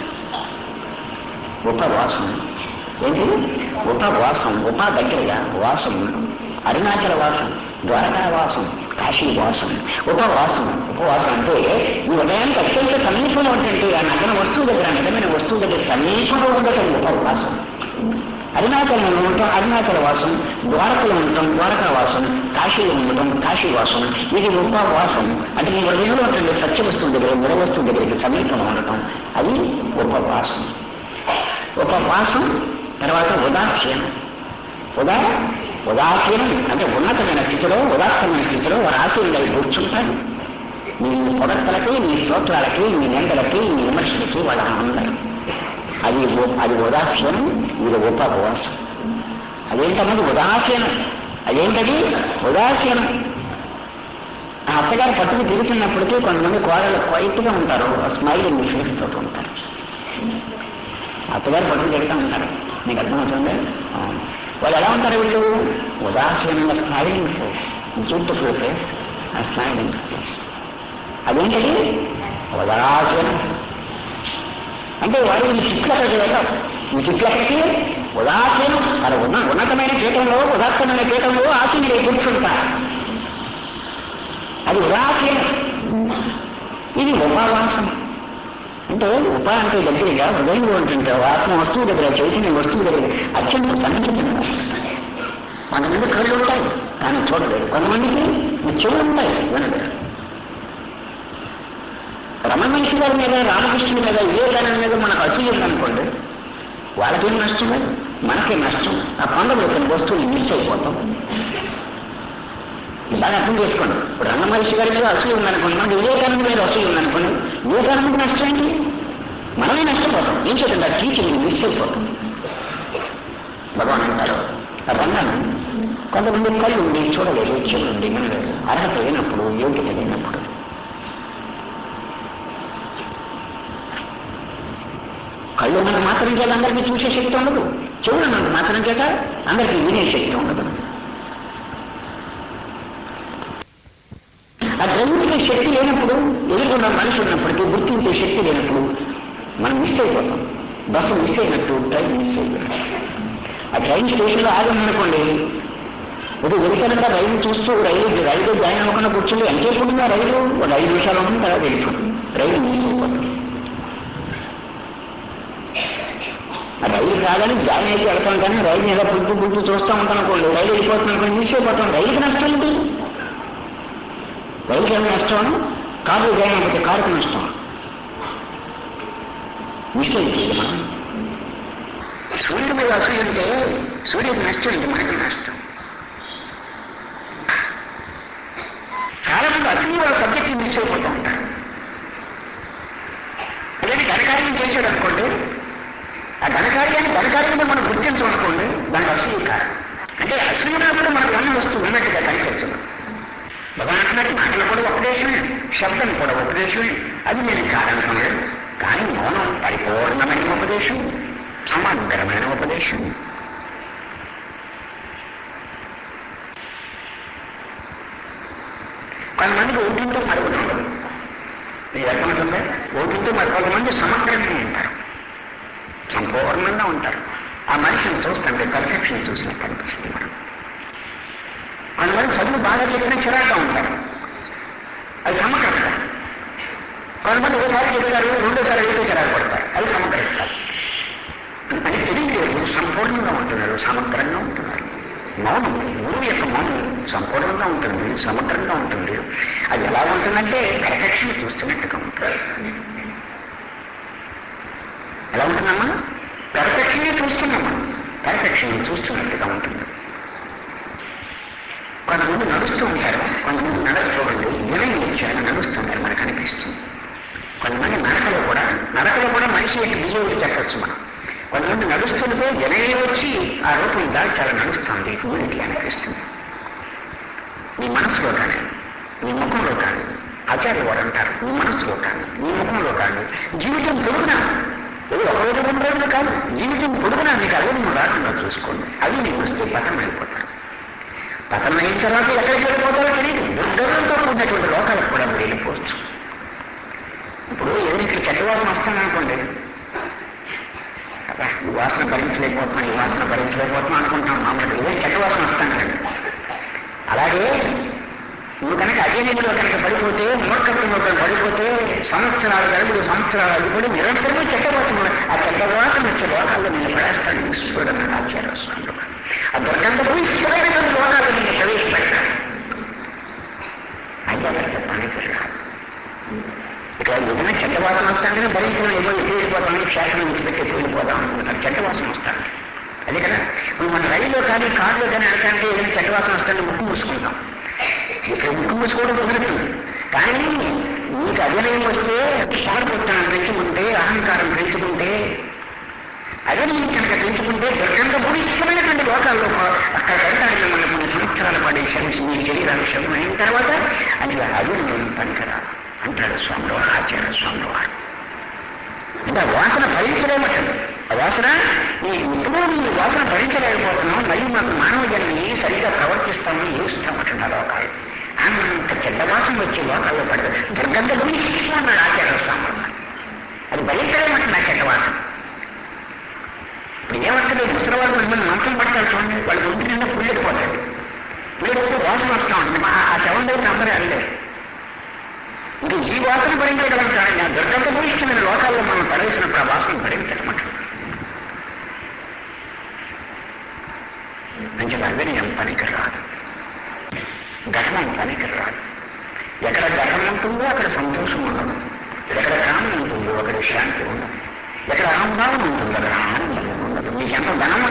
S1: ఉపవాసం ఏంటి ఉపవాసం ఉప దగ్గరగా వాసం అరుణాచల వాసం ద్వారకా వాసం కాశీ వాసం ఉపవాసం ఉపవాసం అంటే ఈ ఉదయానికి అత్యంత సమీపంలో ఉంటుంటే ఆ నగర వస్తువు దగ్గర నిజమైన వస్తువు దగ్గర సమీపంలో ఉండటం ఉపవాసం అరుణాచలంలో ఉండటం అరుణాచల వాసం ద్వారకలో ఉండటం ద్వారకా వాసం కాశీలో ఉండటం కాశీ వాసం ఇది ఉపవాసం అంటే మీ హృదయంలో ఉంటుంది సత్య వస్తువు దగ్గర నిర వస్తువు దగ్గరికి సమీపంలో ఉండటం అది ఉపవాసం ఉపవాసం తర్వాత ఉదాసీనం ఉదా ఉదాసీనం అంటే ఉన్నతమైన స్థితిలో ఉదాత్తమైన స్థితిలో వారు ఆశీనులై కూర్చుంటారు మీ పొడక్కలకి మీ స్తోత్రాలకి మీ నిందలకి మీ విమర్శలకి వాళ్ళ ఆనందం అది ఉ- అది ఉదాసీనం ఇది ఉపవాసం అదేంటన్నది ఉదాసీనం అదేంటది ఉదాసీనం ఆ అత్తగారు పట్టుకు తిరుగుతున్నప్పటికీ కొంతమంది కోడలు క్వైట్గా ఉంటారు స్మైలింగ్ ఫేస్ తోటి ఉంటారు అత్తగారు పట్టుకు తిరుగుతూ ఉంటారు మీకు అర్థమవుతుంది ఆ. వాళ్ళు ఎలా ఉంటారు వీళ్ళు ఉదాసీనంగా స్మైలింగ్ ఫేస్ బ్యూటిఫుల్ ఫేస్ ఆ స్మైల్ ఇంటర్ఫేస్ అదేంటది ఉదాసీనం అంటే వాడు ఈ చిట్లు అక్కడికి వెళ్ళాం ఈ చిట్లు అక్కడికి ఉదాసీనం మరి ఉన్న ఉన్నతమైన పీఠంలో ఉదాత్తమైన పీఠంలో ఆసీనుడే కూర్చుంటారు అది ఉదాసీనం ఇది ఉపావాసం అంటే ఉప అంటే దగ్గరగా హృదయంలో ఉంటుంటే ఆత్మ వస్తువు దగ్గర చైతన్య వస్తువు దగ్గర అత్యంత సన్నిహితంగా కొంతమంది కళ్ళు ఉంటాయి కానీ చూడలేదు కొంతమందికి ఈ చెవులు ఉంటాయి వినలేదు రమణ మనిషి గారి మీద రామకృష్ణుడి మీద వివేకానంద మీద మనకు అసూయ ఉందనుకోండి వాళ్ళకేం నష్టం లేదు మనకే నష్టం ఆ కొండలో వస్తువులు మిస్ అయిపోతాం బాగా అర్థం చేసుకోండి ఇప్పుడు రంగ మహర్షి గారి మీద అసూయ ఉందనుకోండి మనకి వివేకానంద మీద అసూయ ఉందనుకోండి వివేకానందకి నష్టం ఏంటి మనమే నష్టపోతాం ఏం చేద్దాం ఆ టీచింగ్ మిస్ అయిపోతాం భగవాన్ అంటారు ఆ రంగాను కొంతమంది కళ్ళు ఉండి చూడలేదు చెవులు ఉండి వినలేదు అర్హత లేనప్పుడు యోగ్యత లేనప్పుడు కళ్ళు ఉన్నంత మాత్రం చేత అందరికీ చూసే శక్తి ఉండదు చెవులు ఉన్నంత మాత్రం చేత అందరికీ వినే శక్తి ఉండదు ఆ గ్రహించే శక్తి లేనప్పుడు ఎదుర్కొన్న మనిషి ఉన్నప్పటికీ గుర్తించే శక్తి లేనప్పుడు మనం మిస్ అయిపోతాం బస్సు మిస్ అయినట్టు ట్రైన్ మిస్ అయిపోయినట్టు ఆ ట్రైన్ స్టేషన్లో ఆగి ఉందనుకోండి ఇది ఉరికనంగా రైలు చూస్తూ రైలు రైలు జాయిన్ అవ్వకుండా కూర్చుంది ఎంతసేపు ఉంటుందో ఆ రైలు ఒక ఐదు నిమిషాలు ఉంటుంది తర్వాత వెళ్ళిపోతుంది రైలు మిస్ అయిపోతుంది ఆ రైలు కాదని జాయిన్ అయితే వెళ్తాం కానీ రైలు మీద పుడుతూ పుడుతూ చూస్తూ ఉంటాం అనుకోండి రైలు వెళ్ళిపోతుంది అనుకోండి మిస్ అయిపోతాం రైలుకి నష్టం ఏంటి రైలుకి ఏమైనా నష్టం కారు జాయిన్ అయిపోతే కారుకి నష్టం మిస్ అయిపోయింది మనం సూర్యుడి మీద అసూయ ఉంటే సూర్యుడికి నష్టం ఏంటి మనకి నష్టం చాలా మంది అసూయ వాళ్ళ సబ్జెక్ట్ మిస్ అయిపోతూ ఉంటారు అదే ఘనకార్యం చేశాడు అనుకోండి ఆ ఘనకార్యాన్ని ఘనకార్యంగా మనం గుర్తించమనుకోండి దానికి అసూయ కాదు అంటే అసూయ కూడా మనకు అన్ని వస్తువు ఉన్నట్టుగా కనిపించదు భగవాన్ అంటున్నట్టు మాటలు కూడా ఉపదేశమే శబ్దం కూడా ఉపదేశమే అది నేను కాదనుకోలేదు కానీ మౌనం పరిపూర్ణమైన ఉపదేశం సమగ్రమైన ఉపదేశం కొంతమందికి ఓటింటూ మరొకటి ఉండదు ఇది ఎక్కడుంటుందే ఓటింటూ మరి కొంతమంది సమగ్రంగా ఉంటారు సంపూర్ణంగా ఉంటారు ఆ మనిషిని చూస్తుంటే పర్ఫెక్షన్ చూసినట్టు అనిపిస్తుంది మనం కొంతమంది చదువు బాగా చెప్పిన చిరాగ్గా ఉంటారు అది సమగ్రత కొంతమంది ఒకసారి చెప్తారు రెండోసారి అయితే చిరాకు పడతారు అది సమగ్రత అని తెలియలేదు సంపూర్ణంగా ఉంటున్నారు సమగ్రంగా ఉంటున్నారు మౌనం గురువు యొక్క మౌనం సంపూర్ణంగా ఉంటుంది సమగ్రంగా ఉంటుంది అది ఎలా ఉంటుందంటే పర్ఫెక్షన్ చూస్తున్నట్టుగా ఉంటుంది ఎలా ఉంటుందమ్మా పర్ఫెక్షనే చూస్తున్నామా పర్ఫెక్షన్ చూస్తున్నట్టుగా ఉంటుంది కొంతమంది నడుస్తూ ఉంటారు కొంతమంది నడక చూడండి వినయం వచ్చారు నడుస్తుంటారు మనకు అనిపిస్తుంది కొంతమంది నడకలో కూడా నడకలో కూడా మనిషి యొక్క బిహేవియర్ చెప్పచ్చు మనం కొంతమంది నడుస్తుంటే వినయం వచ్చి ఆ రూపం దాటి చాలా నడుస్తుంది ఊరికి అనిపిస్తుంది నీ మనసులో కానీ నీ ముఖంలో కానీ ఆచార్య వారు అంటారు నీ మనసులో కానీ నీ ముఖంలో కానీ జీవితం పొడుగునా ఇది ఒక రోజు రెండు రోజులు కాదు జీవితం పొడుగునా నీకు అదే నువ్వు రాకుండా చూసుకోండి అది నీకు వస్తే పతనం అయిపోతాడు పతనం అయిన తర్వాత ఎక్కడికి వెళ్ళిపోతారో తెలియదు దుర్గంతో కూడినటువంటి లోకాలకు కూడా మీరు వెళ్ళిపోవచ్చు ఇప్పుడు ఎవరికి చెడ్డవాసన వస్తాననుకోండి అబ్బా, ఈ వాసన భరించలేకపోతున్నాం ఈ వాసన భరించలేకపోతున్నాం అనుకుంటాం మామూలుగా ఇదే చెడ్డవాసన వస్తాను కదండి అలాగే నువ్వు కనుక అజనీయులో కనుక పడిపోతే మూర్ఖత్వంలో కనుక పడిపోతే సంవత్సరాలు గడుపుడు సంవత్సరాలు అడిగిపోయి నిరంతరమే చెడ్డవాసన ఆ చెడ్డవాసన వచ్చే లోకాల్లో నేను పడేస్తాను ఈశ్వరుడు అన్నాడు ఆచార్య స్వామి ఆ దుర్గంధపు ఈశ్వరైనటువంటి లోకాల్లో నేను ప్రవేశపెట్టాను అజాగ్రత్త పనికి రాదు ఇక్కడ ఏదైనా చెడ్డవాసన వస్తానే భరించడం ఏదో ఎప్పుడు వెళ్ళిపోతామని క్షేత్రం నుంచి పెట్టి ఎప్పుడు వెళ్ళిపోదాం అనుకుంటారు చెడ్డవాసన వస్తాను అదే కదా ఇప్పుడు మన రైల్లో కానీ కారులో కానీ అడగంటే ఏదైనా చెడ్డవాసన వస్తానే ముక్కు మూసుకుంటాం ఇక్కడ ముక్కు మూసుకోవడం కుదురుతుంది కానీ నీకు అభినయం వస్తే సోమరిపోతాను పెంచుకుంటే అహంకారం పెంచుకుంటే అదే నేను కనుక పెంచుకుంటే దుర్గంధ భూయిష్టమైనటువంటి లోకాల్లో అక్కడ వెళ్తాడు మిమ్మల్ని కొన్ని సంవత్సరాల పాటు శ్రమించి మీ శరీరాలు శ్రమం అయిన తర్వాత అది అది నేను పనికరా అంటాడు స్వామిలో ఆచార్య స్వామిలో వారు అంటే ఆ వాసన భరించలేమటండి ఆ వాసన ఈ ఇప్పుడు ఈ వాసన భరించలేకపోతున్నాం మళ్ళీ మాకు మానవ జన్మని సరిగ్గా ప్రవర్తిస్తామని ఏడుస్తామటండి ఆ లోకాలు ఆ అంత చెడ్డ వాసన వచ్చి లోకాల్లో పడదు దుర్గంధ గురించి అన్నాడు ఆచార్య స్వామి అది భయంకరమంటే నా చెడ్డ వాసన ఇప్పుడు ఏమంటే ముసలివాళ్ళు మిమ్మల్ని మంచం పడతారు చూడండి వాళ్ళు ఒంటి నిండా పుల్లెడిపోతాడు పుల్లెడిపోతే వాసన వస్తూ ఉంటుంది మా ఆ శవం దగ్గర అందరూ వెళ్ళలేదు ఇంకా ఈ వాసన భరించగలుగుతాను ఆ దుర్గంధ గురించి లోకాల్లో మనం పడేసినప్పుడు ఆ వాసన భరించమంటారు మంచిగా అవినయం పనికి రాదు గర్వం పనికి రాదు ఎక్కడ గర్వం ఉంటుందో అక్కడ సంతోషం ఉండదు ఎక్కడ కామం ఉంటుందో అక్కడ శాంతి ఉండదు ఎక్కడ అహంభావం ఉంటుందో అక్కడ ఆనందం ఉండదు మీకు ఎంత ధనం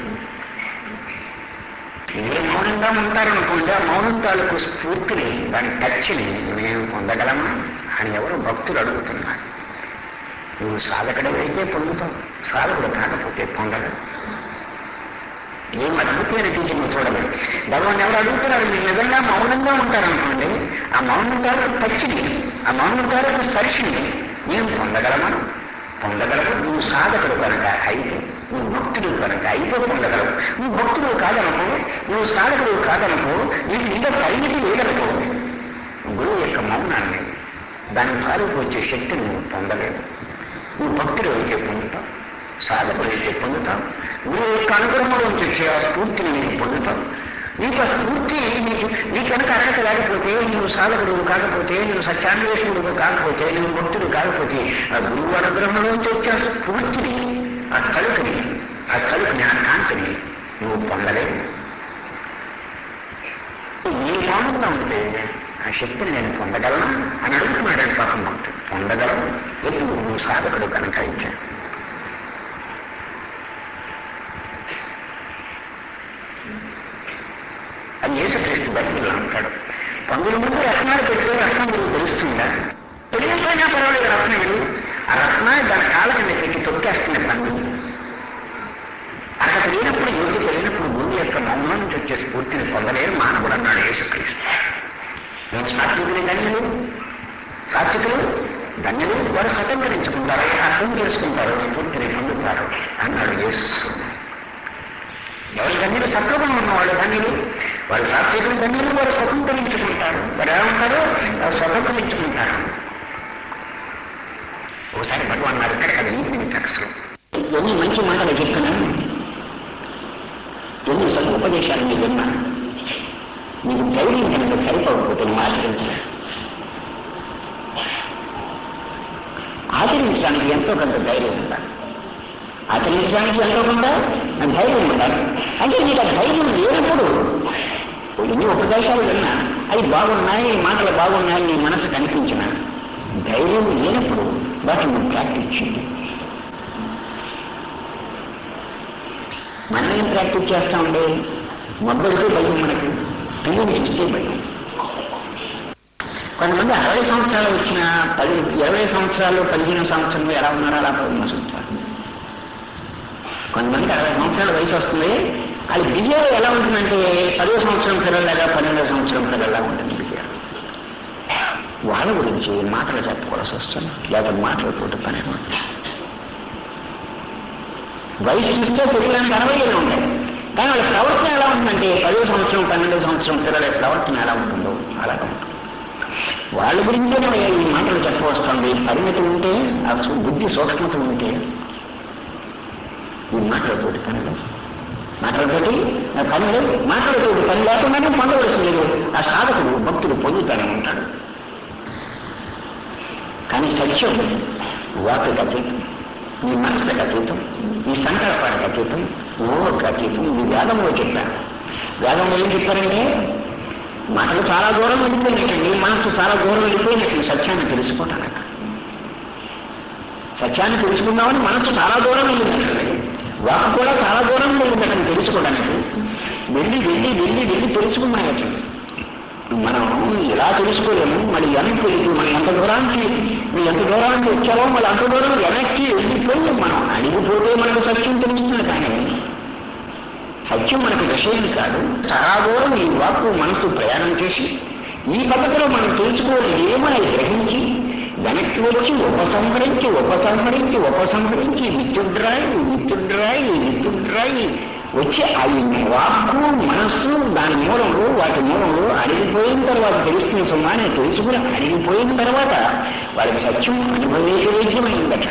S1: మీరు మౌనంగా ఉంటారనుకుంటే ఆ మౌనం తాలూకు స్ఫూర్తిని దాని టచ్ని మేము పొందగలమా అని ఎవరు భక్తులు అడుగుతున్నారు నువ్వు సాధకుడు అయితే పొందుతావు సాధకుడు కాకపోతే పొందగలవు ఏం అద్భుతమైన టీచింగ్ చూడలేదు భగవాన్ ఎవరు అడుగుతున్నారు మీరు నిజంగా మౌనంగా ఉంటారనుకోండి ఆ మౌనం తాలూకు టచ్ని ఆ మౌనం తాలూకు స్పర్శని మేము పొందగలమా పొందగలవు నువ్వు సాధకుడు కనుక అయితే నువ్వు భక్తుడు కనుక అయితే పొందగలవు నువ్వు భక్తుడు కాదనుకో నువ్వు సాధకుడు కాదనుకో నీకు ఇంకా పరిమితి లేదనుకో గురువు యొక్క మౌనాన్ని దాని తాలూకు వచ్చే శక్తిని నువ్వు పొందలేవు నువ్వు భక్తుడు అయితే పొందుతావు సాధకుడు అయితే పొందుతావు గురువు యొక్క అనుగ్రహంలో వచ్చే ఆ స్ఫూర్తిని నీకు పొందుతావు నీకు ఆ స్ఫూర్తి నీకు నీ కనుక అర్హత లేకపోతే నువ్వు సాధకుడు కాకపోతే నువ్వు సత్యాన్వేషణుడు కాకపోతే నువ్వు భక్తుడు కాకపోతే ఆ గురువు అనుగ్రహంలోంచి వచ్చే ఆ స్ఫూర్తిని ఆ కలుపుని ఆ కలుపుని ఆ కాంతిని నువ్వు పొందలేవు నీ మౌనంగా ఉంటే ఆ శక్తిని నేను పొందగలను అని అడుగుతున్నాడు పాపం భక్తుడు పొందగలను ఎందుకు నువ్వు సాధకుడు కనుక అయితే అది యేసుక్రీస్తు బైబిల్లో అంటాడు పందుల ముందు రత్నాలు పెడితే రత్నం గురించి తెలుస్తుందా తెలియకపోయినా పర్వాలేదు రత్నం విలు ఆ రత్నాన్ని దాని కాళ్ళ కింద పెట్టి తొక్కేస్తుంది పండు అక్కడ లేనప్పుడు యోగి తెలియనప్పుడు గురువు యొక్క మౌనం నుంచి వచ్చే స్ఫూర్తిని పొందలేరు మానవుడు అన్నాడు యేసుక్రీస్తు నేను సాత్వికుని ధన్యులు సాత్వికులు ధన్యులు వారు స్వతంత్రించుకుంటారు అర్థం చేసుకుంటారు స్ఫూర్తిని పొందుతారు అన్నాడు యేసు ఎవరి ధన్యులు సత్వగుణం ఉన్నవాళ్ళు ధన్యులు వారు సాత్వికులు ధన్యులు వారు స్వతంత్రించుకుంటారు వారు ఏమంటారు వారు స్వతంత్రించుకుంటారు ఒకసారి భగవాన్ గారు ఇక్కడ కదా ఈవినింగ్ టెక్స్లో ఎన్ని మంచి మాటలు చెప్తున్నాను ఎన్ని సదుపదేశాలు మీరు విన్నాను మీకు ధైర్యం కనుక సరిపోకపోతే నువ్వు ఆచరించాలి ఆచరించడానికి ఎంతో కొంత ధైర్యం ఉండాలి ఆచరించడానికి ఎంతో కొంత ధైర్యం ఉండాలి అంటే నీకు ఆ ధైర్యం లేనప్పుడు ఎన్ని ఉపదేశాలు విన్నా అవి బాగున్నాయి మాటలు బాగున్నాయి నీ మనసు కనిపించిన ధైర్యం లేనప్పుడు వాటిని నువ్వు ప్రాక్టీస్ చేయండి మనం ఏం ప్రాక్టీస్ చేస్తామంటే మొబ్బడితే భయం మనకి పిల్లలు చూస్తే భయం కొంతమంది అరవై సంవత్సరాలు వచ్చిన పది ఇరవై సంవత్సరాలు పదిహేను సంవత్సరాలు ఎలా ఉన్నారో అలా మసులుతారు కొంతమందికి అరవై సంవత్సరాల వయసు వస్తుంది అది బిహేవియర్ ఎలా ఉంటుందంటే పదో సంవత్సరం పిల్లలాగా పన్నెండో సంవత్సరం పిల్లలా ఉంటుంది బిహేవియర్ వాళ్ళ గురించి మాటలు చెప్పుకోవాల్సి వస్తుంది లేదా మాటలతో పని ఉంటుంది వయసు చూస్తే పిల్లలకి అరవై ఏళ్ళు ఉంటాయి కానీ వాళ్ళ ప్రవర్తన ఎలా ఉంటుందంటే పదో సంవత్సరం పన్నెండో సంవత్సరం పిల్లల ప్రవర్తన ఎలా ఉంటుందో అలాగా ఉంటుంది వాళ్ళ గురించే మనం ఈ మాటలు చెప్పవస్తుంది పరిమితి ఉంటే ఆ సు- బుద్ధి సూక్ష్మత ఉంటే ఈ మాటలతోటి పనులు మాటలతోటి ఆ పనులు మాటలతోటి పని లేకుండానే పొందవలసిన లేదు ఆ సాధకుడు భక్తుడు పొందుతానే ఉంటాడు కానీ సత్యం వాటికి అతీతం నీ మనసుకు అతీతం నీ సంకల్పానికి అతీతం ఊహకు అతీతం నీ వేదంలో చెప్పారు వేదంలో ఏం చెప్పారంటే మాటలు చాలా దూరం వెళ్ళిపోయినట్టండి మనసు చాలా దూరం వెళ్ళిపోయినట్టు సత్యాన్ని తెలుసుకోవటానికి సత్యాన్ని తెలుసుకుందామని మనసు చాలా దూరం వెళ్ళిందండి వాక్ కూడా చాలా దూరం వెళ్ళిందటని తెలుసుకోవడానికి వెళ్ళి వెళ్ళి వెళ్ళి వెళ్ళి తెలుసుకున్నాయట మనం ఇలా తెలుసుకోలేము మళ్ళీ వెనక్కి వెళ్ళి మనం ఎంత దూరానికి నువ్వు ఎంత దూరానికి వచ్చావో మళ్ళీ అంత దూరం వెనక్కి వెళ్ళిపోయి మనం అడిగిపోతే మనకు సత్యం తెలుస్తుంది కానీ సత్యం మనకు విషయం కాదు చాలా దూరం ఈ వాక్కు మనసు ప్రయాణం చేసి ఈ పద్ధతిలో మనం తెలుసుకోవాలి ఏమని గ్రహించి వెనక్కి వచ్చి ఉపసంహరించి ఉపసంహరించి ఉపసంహరించి విత్తుడ్రాయి విత్తుడ్రాయి విత్తుడ్రాయి వచ్చి అవి వాక్కు మనస్సు దాని మూలంలో వాటి మూలంలో అడిగిపోయిన తర్వాత తెలుస్తున్న సుమాని తెలుసుకుని అడిగిపోయిన తర్వాత వాళ్ళకి సత్యం అనుభవేకవేద్యమైందట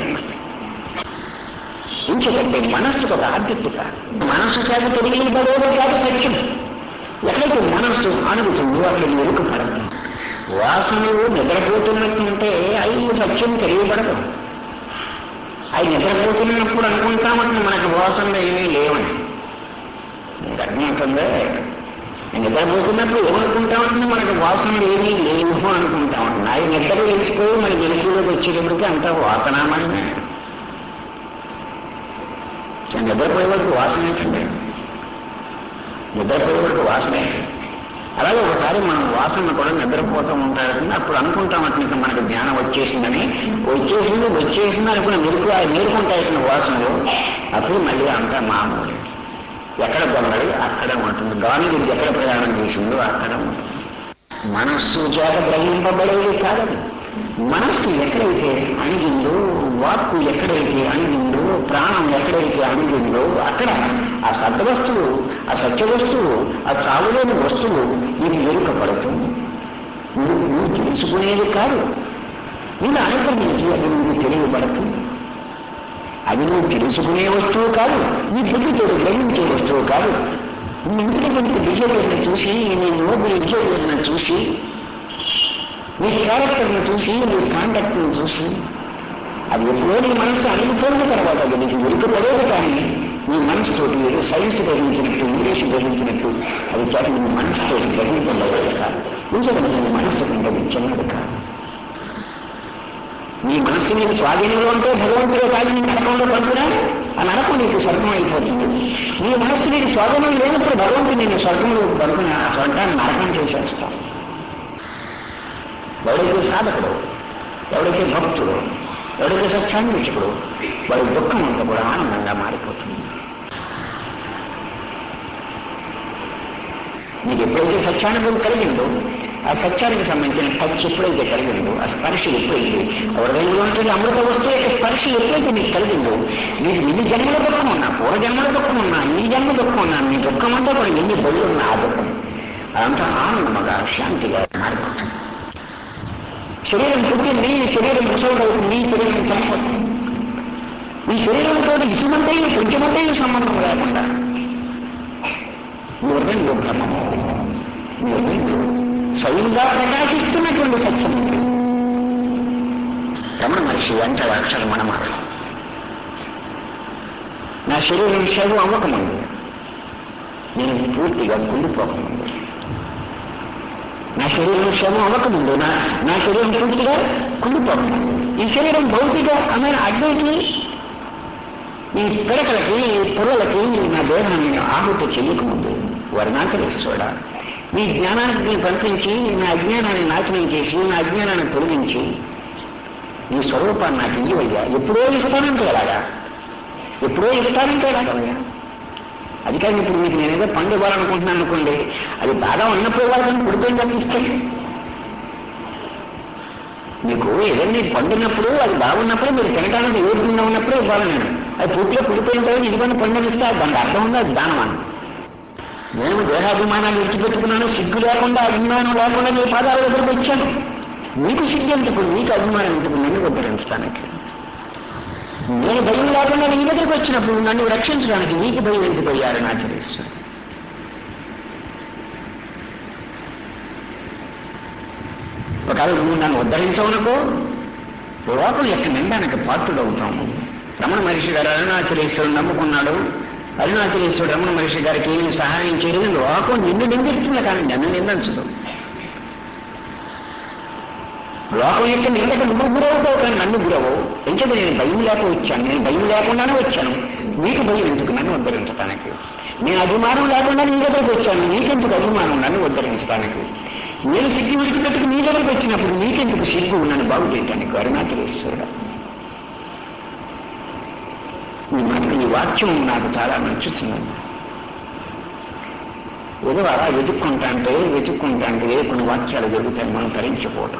S1: ఇంకేదంటే మనస్సుకు ఒక ఆద్యత మనస్సు చేత తెలియబడేదే కాదు సత్యం ఎక్కడైతే మనస్సు అణుగుతుందో అక్కడ ఎరుక పడదు వాసనలు నిద్రపోతున్నట్టుంటే అవి సత్యం తెలియబడదు అవి నిద్రపోతున్నప్పుడు అనుకుంటామంటే మనకు వాసనలు ఏమీ లేవని మీకు అర్థమవుతుందే నిద్రపోతున్నప్పుడు ఏమనుకుంటామంటే మనకు వాసనలు ఏమీ లేవు అనుకుంటామంటున్నా అవి నిద్ర తెలిసిపోయి మన వెలుగులోకి వచ్చేటప్పటికి అంతా వాసనామని నిద్రపోయే వరకు వాసన ఏంటండి నిద్రపోయే వరకు వాసన ఏంటి అలాగే ఒకసారి మనం వాసన కూడా నిద్రపోతూ ఉంటారు అప్పుడు అనుకుంటాం అట్లా మనకు జ్ఞానం వచ్చేసిందని వచ్చేసింది వచ్చేసింది అనుకున్న మెరుకు మేలుకుంటాయి వాసనలు అప్పుడు మళ్ళీ అంతా మామూలు ఎక్కడ దొంగడు అక్కడ ఉంటుంది గాలి ఎక్కడ ప్రయాణం చేసిందో అక్కడ ఉంటుంది మనస్సు చేత గ్రహింపబడేది కాదని మనస్సు ఎక్కడైతే అణిగిందో వాక్కు ఎక్కడైతే అణిగిందో ప్రాణం ఎక్కడైతే అణిగిందో అక్కడ ఆ సద్వస్తువు ఆ సత్య వస్తువు ఆ చావులేని వస్తువు నీకు ఎరుకపడుతుంది నువ్వు నువ్వు తెలుసుకునేది కాదు నేను అనుగ్రహించి అది నువ్వు తెలియబడుతుంది అది నువ్వు తెలుసుకునే వస్తువు కాదు నీ బుద్ధితో గ్రహించే వస్తువు కాదు నీ ఇంటికి కొంచెం బిహేవియర్ని చూసి నీ నోబుల్ బిహేవియర్ని చూసి నీ క్యారెక్టర్ని చూసి నీ కాంటాక్ట్ని చూసి అది ఎప్పుడో నీ మనసు అణిగిపోయిన తర్వాత అది నీకు ఉరికపడేది కానీ నీ మనసుతోటి ఏదో సైన్స్ గ్రహించినట్టు ఇంగ్లీష్ గ్రహించినట్టు అది చేత నీ మనసుతోటి గ్రహింపబడేది కాదు నిజంగా నీ మనసు ఉండదు చిన్నది కాదు నీ మనస్సు నీకు స్వాధీనంలో ఉంటే భగవంతుడే కాదు నీ నరకంలో పంపినాడు ఆ నరకం నీకు స్వర్గం అయిపోతుంది నీ మనస్సు నీకు స్వాధీనం లేనప్పుడు భగవంతుడు నేను స్వర్గంలో పడుకుని ఆ స్వర్గాన్ని నరకం చేసేస్తాం ఎవడైతే సాధకుడు ఎవడైతే భక్తుడు ఎవడైతే సత్యాన్వేషకుడు వాడి దుఃఖం అంతా కూడా ఆనందంగా మారిపోతుంది నీకు ఎప్పుడైతే సత్యానుభవం కలిగిందో ఆ సత్యానికి సంబంధించిన టచ్ ఎప్పుడైతే కలిగిందో ఆ స్పర్శ ఎప్పుడైతే హృదయంలో ఉంటుంది అమృత వస్తువు యొక్క స్పర్శ ఎప్పుడైతే నీకు కలిగిందో నీకు ఎన్ని జన్మల దుఃఖం ఉన్నా పూర్వ జన్మల దుఃఖం ఉన్నా ఈ జన్మ దుఃఖం ఉన్నా నీ దుఃఖం అంతా కూడా ఎన్ని బళ్ళు ఉన్నా ఆ దుఃఖం అదంతా ఆనందముగా శాంతిగా మారిపోతుంది శరీరం పుట్టింది ఈ శరీరం ముసలుడవుతుంది ఈ శరీరం చనిపోతుంది ఈ శరీరంతో ఇసుమంటే కొంచెమంటే సంబంధం లేకుండా ఈ హృదయంలో బ్రహ్మము ఈ హృదయంలో స్వయంగా ప్రకాశిస్తున్నటువంటి సత్యం రమణ మనిషి అంటే అక్షరం మనమాట నా శరీరం శవం అవ్వకముందు నేను పూర్తిగా కుళ్ళిపోకముందు నా శరీరం శవం అవ్వకముందు నా నా శరీరం పూర్తిగా కుళ్ళిపోకముందు ఈ శరీరం భౌతికమైన అడ్డైకి ఈ పిడకలకి పొరలకి నా దేహాన్ని ఆహుతి చెయ్యకముందు వర్ణాకరిస్తూడా ఈ జ్ఞానాన్ని పంపించి నా అజ్ఞానాన్ని నాశనం చేసి నా అజ్ఞానాన్ని తొలగించి నీ స్వరూపాన్ని నాకు ఇయ్యవయ్యా ఎప్పుడో ఇస్తానంటే ఎలాగా ఎప్పుడో ఇస్తానంటే ఎలాగవయ్యా అది కానీ ఇప్పుడు మీకు నేనేదో పండు ఇవ్వాలనుకుంటున్నాను అనుకోండి అది బాగా ఉన్నప్పుడు ఇవ్వాలని పుడిపోయింది తప్పిస్తాయి మీకు ఏదైనా పండినప్పుడు అది బాగున్నప్పుడు మీరు తినడానికి ఓపికంగా ఉన్నప్పుడే ఇవ్వాలి నేను అది పూర్తిగా పుడిపోయిన తర్వాత ఇదిగోని పండుగ ఇస్తే దానికి అర్థం ఉందా అది దానమానం నేను దేహాభిమానాన్ని విడిచిపెట్టుకున్నాను సిగ్గు లేకుండా అభిమానం లేకుండా మీ పాదాల దగ్గరకు వచ్చాను మీకు సిగ్గు ఎందుకు మీకు అభిమానం ఎందుకు నన్ను ఉద్ధరించడానికి నేను భయం లేకుండా నీ దగ్గరికి వచ్చినప్పుడు నన్ను రక్షించడానికి నీకు భయం ఎందుకు అయ్యారని ఆచరిస్తాను ఒకవేళ నువ్వు నన్ను ఉద్ధరించవునకో లోకం యొక్క నిందానికి పాత్రుడవుతాము రమణ మహర్షి గారు అరుణాచలేశ్వరుడు నమ్ముకున్నాడు అరుణాచలేశ్వరుడు రమణ మహర్షి గారికి ఏమి సహాయం చేయలేదు లోకం నిన్ను నిందిస్తుంది కానీ నన్ను నిందించదు లోకం యొక్క నిందకు నువ్వు గురవుతావు కానీ నన్ను గురవు ఎంచేత నేను భయం లేక వచ్చాను నేను భయం లేకుండానే వచ్చాను నీకు భయం ఎందుకు నన్ను ఉద్ధరించడానికి నేను అభిమానం లేకుండా నీ దగ్గరికి వచ్చాను నీకెందుకు అభిమానం నన్ను ఉద్ధరించడానికి నేను సిగ్గు విడిచిపెట్టుకు నీ దగ్గరికి వచ్చినప్పుడు నీకెందుకు సిగ్గు నన్ను బాగు చేయటానికి అరుణాచలేశ్వరుడు ఈ మాట ఈ వాక్యం నాకు చాలా నచ్చుతున్నది ఏదో అలా వెతుక్కుంటా అంటే వెతుక్కుంటా అంటే ఏ కొన్ని వాక్యాలు జరుగుతాయి మనం తరించిపోవటం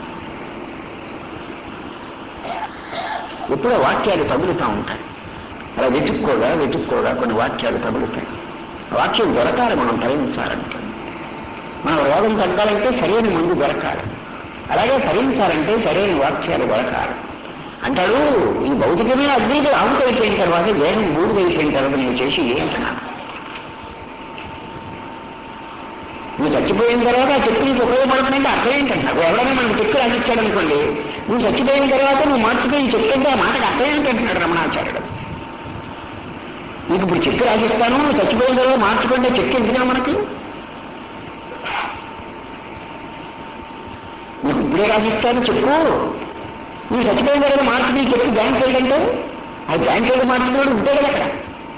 S1: ఎప్పుడో వాక్యాలు తగులుతూ ఉంటాయి అలా వెతుక్కోగా వెతుక్కోగా కొన్ని వాక్యాలు తగులుతాయి ఆ వాక్యం దొరకాలి మనం తరలించాలంటే మన రోగం తగ్గాలంటే సరైన మందు దొరకాలి అలాగే తరించాలంటే సరైన వాక్యాలు దొరకాలి అంటాడు ఈ భౌతికమైన అగ్నికి ఆవుకైపోయిన తర్వాత దేహం బూడిదైపోయిన తర్వాత నేను చేసి ఏంటన్నాను నువ్వు చచ్చిపోయిన తర్వాత ఆ చెట్టు నీకు ఉపయోగపడుతుందంటే అర్థం ఏంటంటున్నావు ఎవరైనా మనకు చెట్టు రాసిచ్చాడు అనుకోండి నువ్వు చచ్చిపోయిన తర్వాత నువ్వు మార్చిపోయి చెట్టు అంటే ఆ మాటకు అర్థం ఏంటంటున్నాడు రమణాచార్యుడు నీకు ఇప్పుడు చెట్టు రాసిస్తాను నువ్వు చచ్చిపోయిన తర్వాత మార్చుకుంటే చెట్టు ఎందుకున్నా మనకి నీకు ఇప్పుడే రాసిస్తాను చెప్పు నువ్వు చచ్చిపోయిన తర్వాత మార్చుకుని చెప్పి బ్యాంక్ వెళ్ళంటే ఆ బ్యాంక్ వెళ్ళి మార్చుకున్నాడు ఉంటే కదా అక్కడ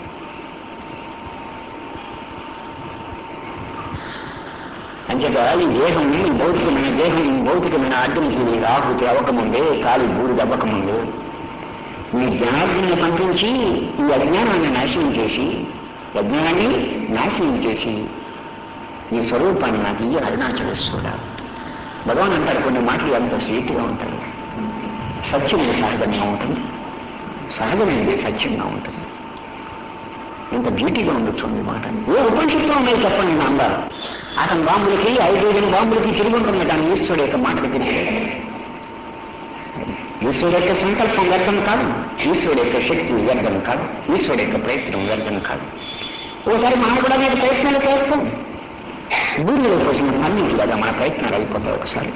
S1: అంచేత ఈ దేహం ఈ భౌతికమైన దేహం ఈ భౌతికమైన అగ్నికి ఆహుతి అవ్వకముందే కాలి బూడిద అవ్వకముందే ఈ జ్ఞానాగ్నిని పంపించి ఈ అజ్ఞానాన్ని నాశనం చేసి అజ్ఞానాన్ని నాశనం చేసి ఈ స్వరూపాన్ని నాకు ఇయ్య అరుణాచలేశ్వరుడా భగవాన్ అంటారు కొన్ని మాటలు ఎంత స్వీట్గా ఉంటాయి సత్యం సహజంగా ఉంటుంది సహజమైనది సత్యంగా ఉంటుంది ఇంత బ్యూటీగా ఉంది చూడండి మాట ఏ ఉపనిషత్తులో ఉన్నాయి చెప్పండి నా అందాలు అతని బాంబులకి ఐదు బాంబులకి తిరిగి ఉంటుంది కానీ ఈశ్వరుడు యొక్క మాటకి తిరిగి ఈశ్వరుడు యొక్క సంకల్పం వ్యర్థం కాదు ఈశ్వరుడు యొక్క శక్తి వ్యర్థం కాదు ఈశ్వరుడు యొక్క ప్రయత్నం వ్యర్థం కాదు ఓసారి మనం కూడా అనేక ప్రయత్నాలు చేస్తాం భూమిలో పోసిన పన్నీటి కదా మన ప్రయత్నాలు అయిపోతాయి ఒకసారి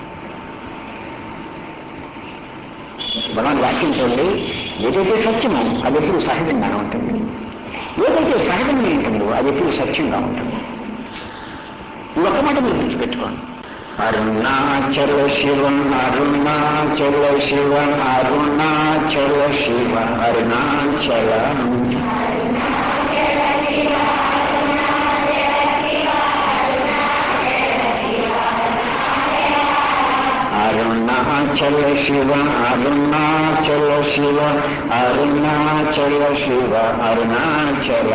S1: భగవాన్ వాక్యం చూడండి ఏదైతే సత్యమో అది ఎప్పుడు సహజంగానే ఉంటుంది ఏదైతే సహజంగా ఉంటుందో అది ఎప్పుడు సత్యంగా ఉంటుంది ఈ ఒక్క మాట మీరు గుర్తుపెట్టుకోండి అరుణాచల శివ అరుణాచల శివ అరుణాచల శివ అరుణాచల అరుణాచల శివ అరుణాచల శివ అరుణాచల శివ అరుణాచల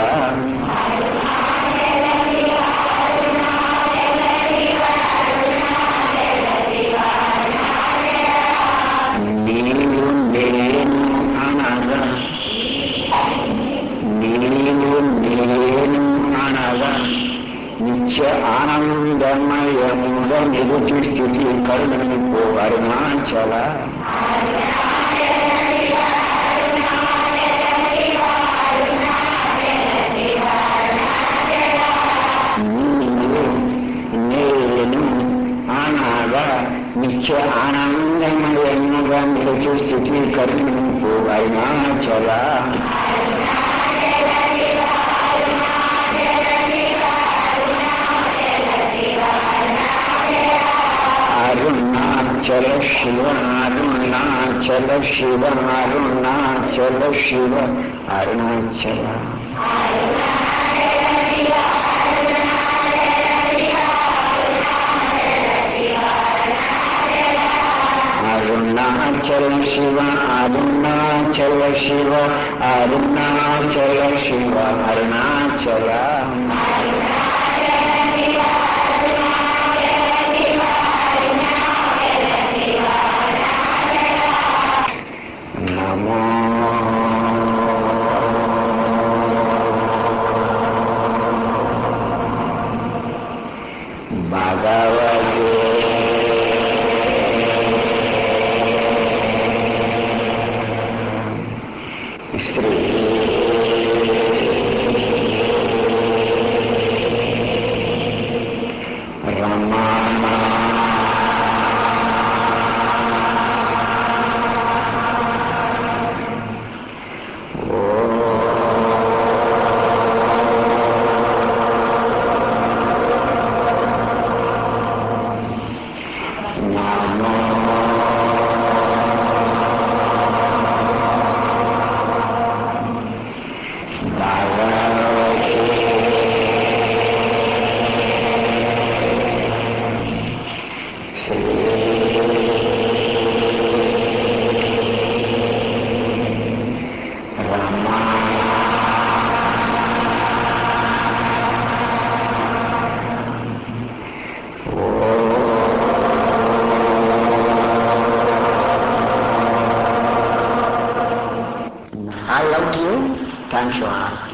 S1: నీవు నేను అనగా నీవు నేను అనగా నిత్య ఆనందమయముగ నిరుచి స్థితి కరుణిపో అరుణాచల నీవు నేను అనగా నిత్య ఆనందమయముగా నిరుచి స్థితి కరుణిపో అరుణాచల అరుణాచల శివ అరుణాచల శివ అరుణాచల శివ అరుణాచల అరుణాచల శివ అరుణాచల శివ అరుణాచల శివ అరుణాచల నమో భగవతే Shri Ramana I love you thanks you all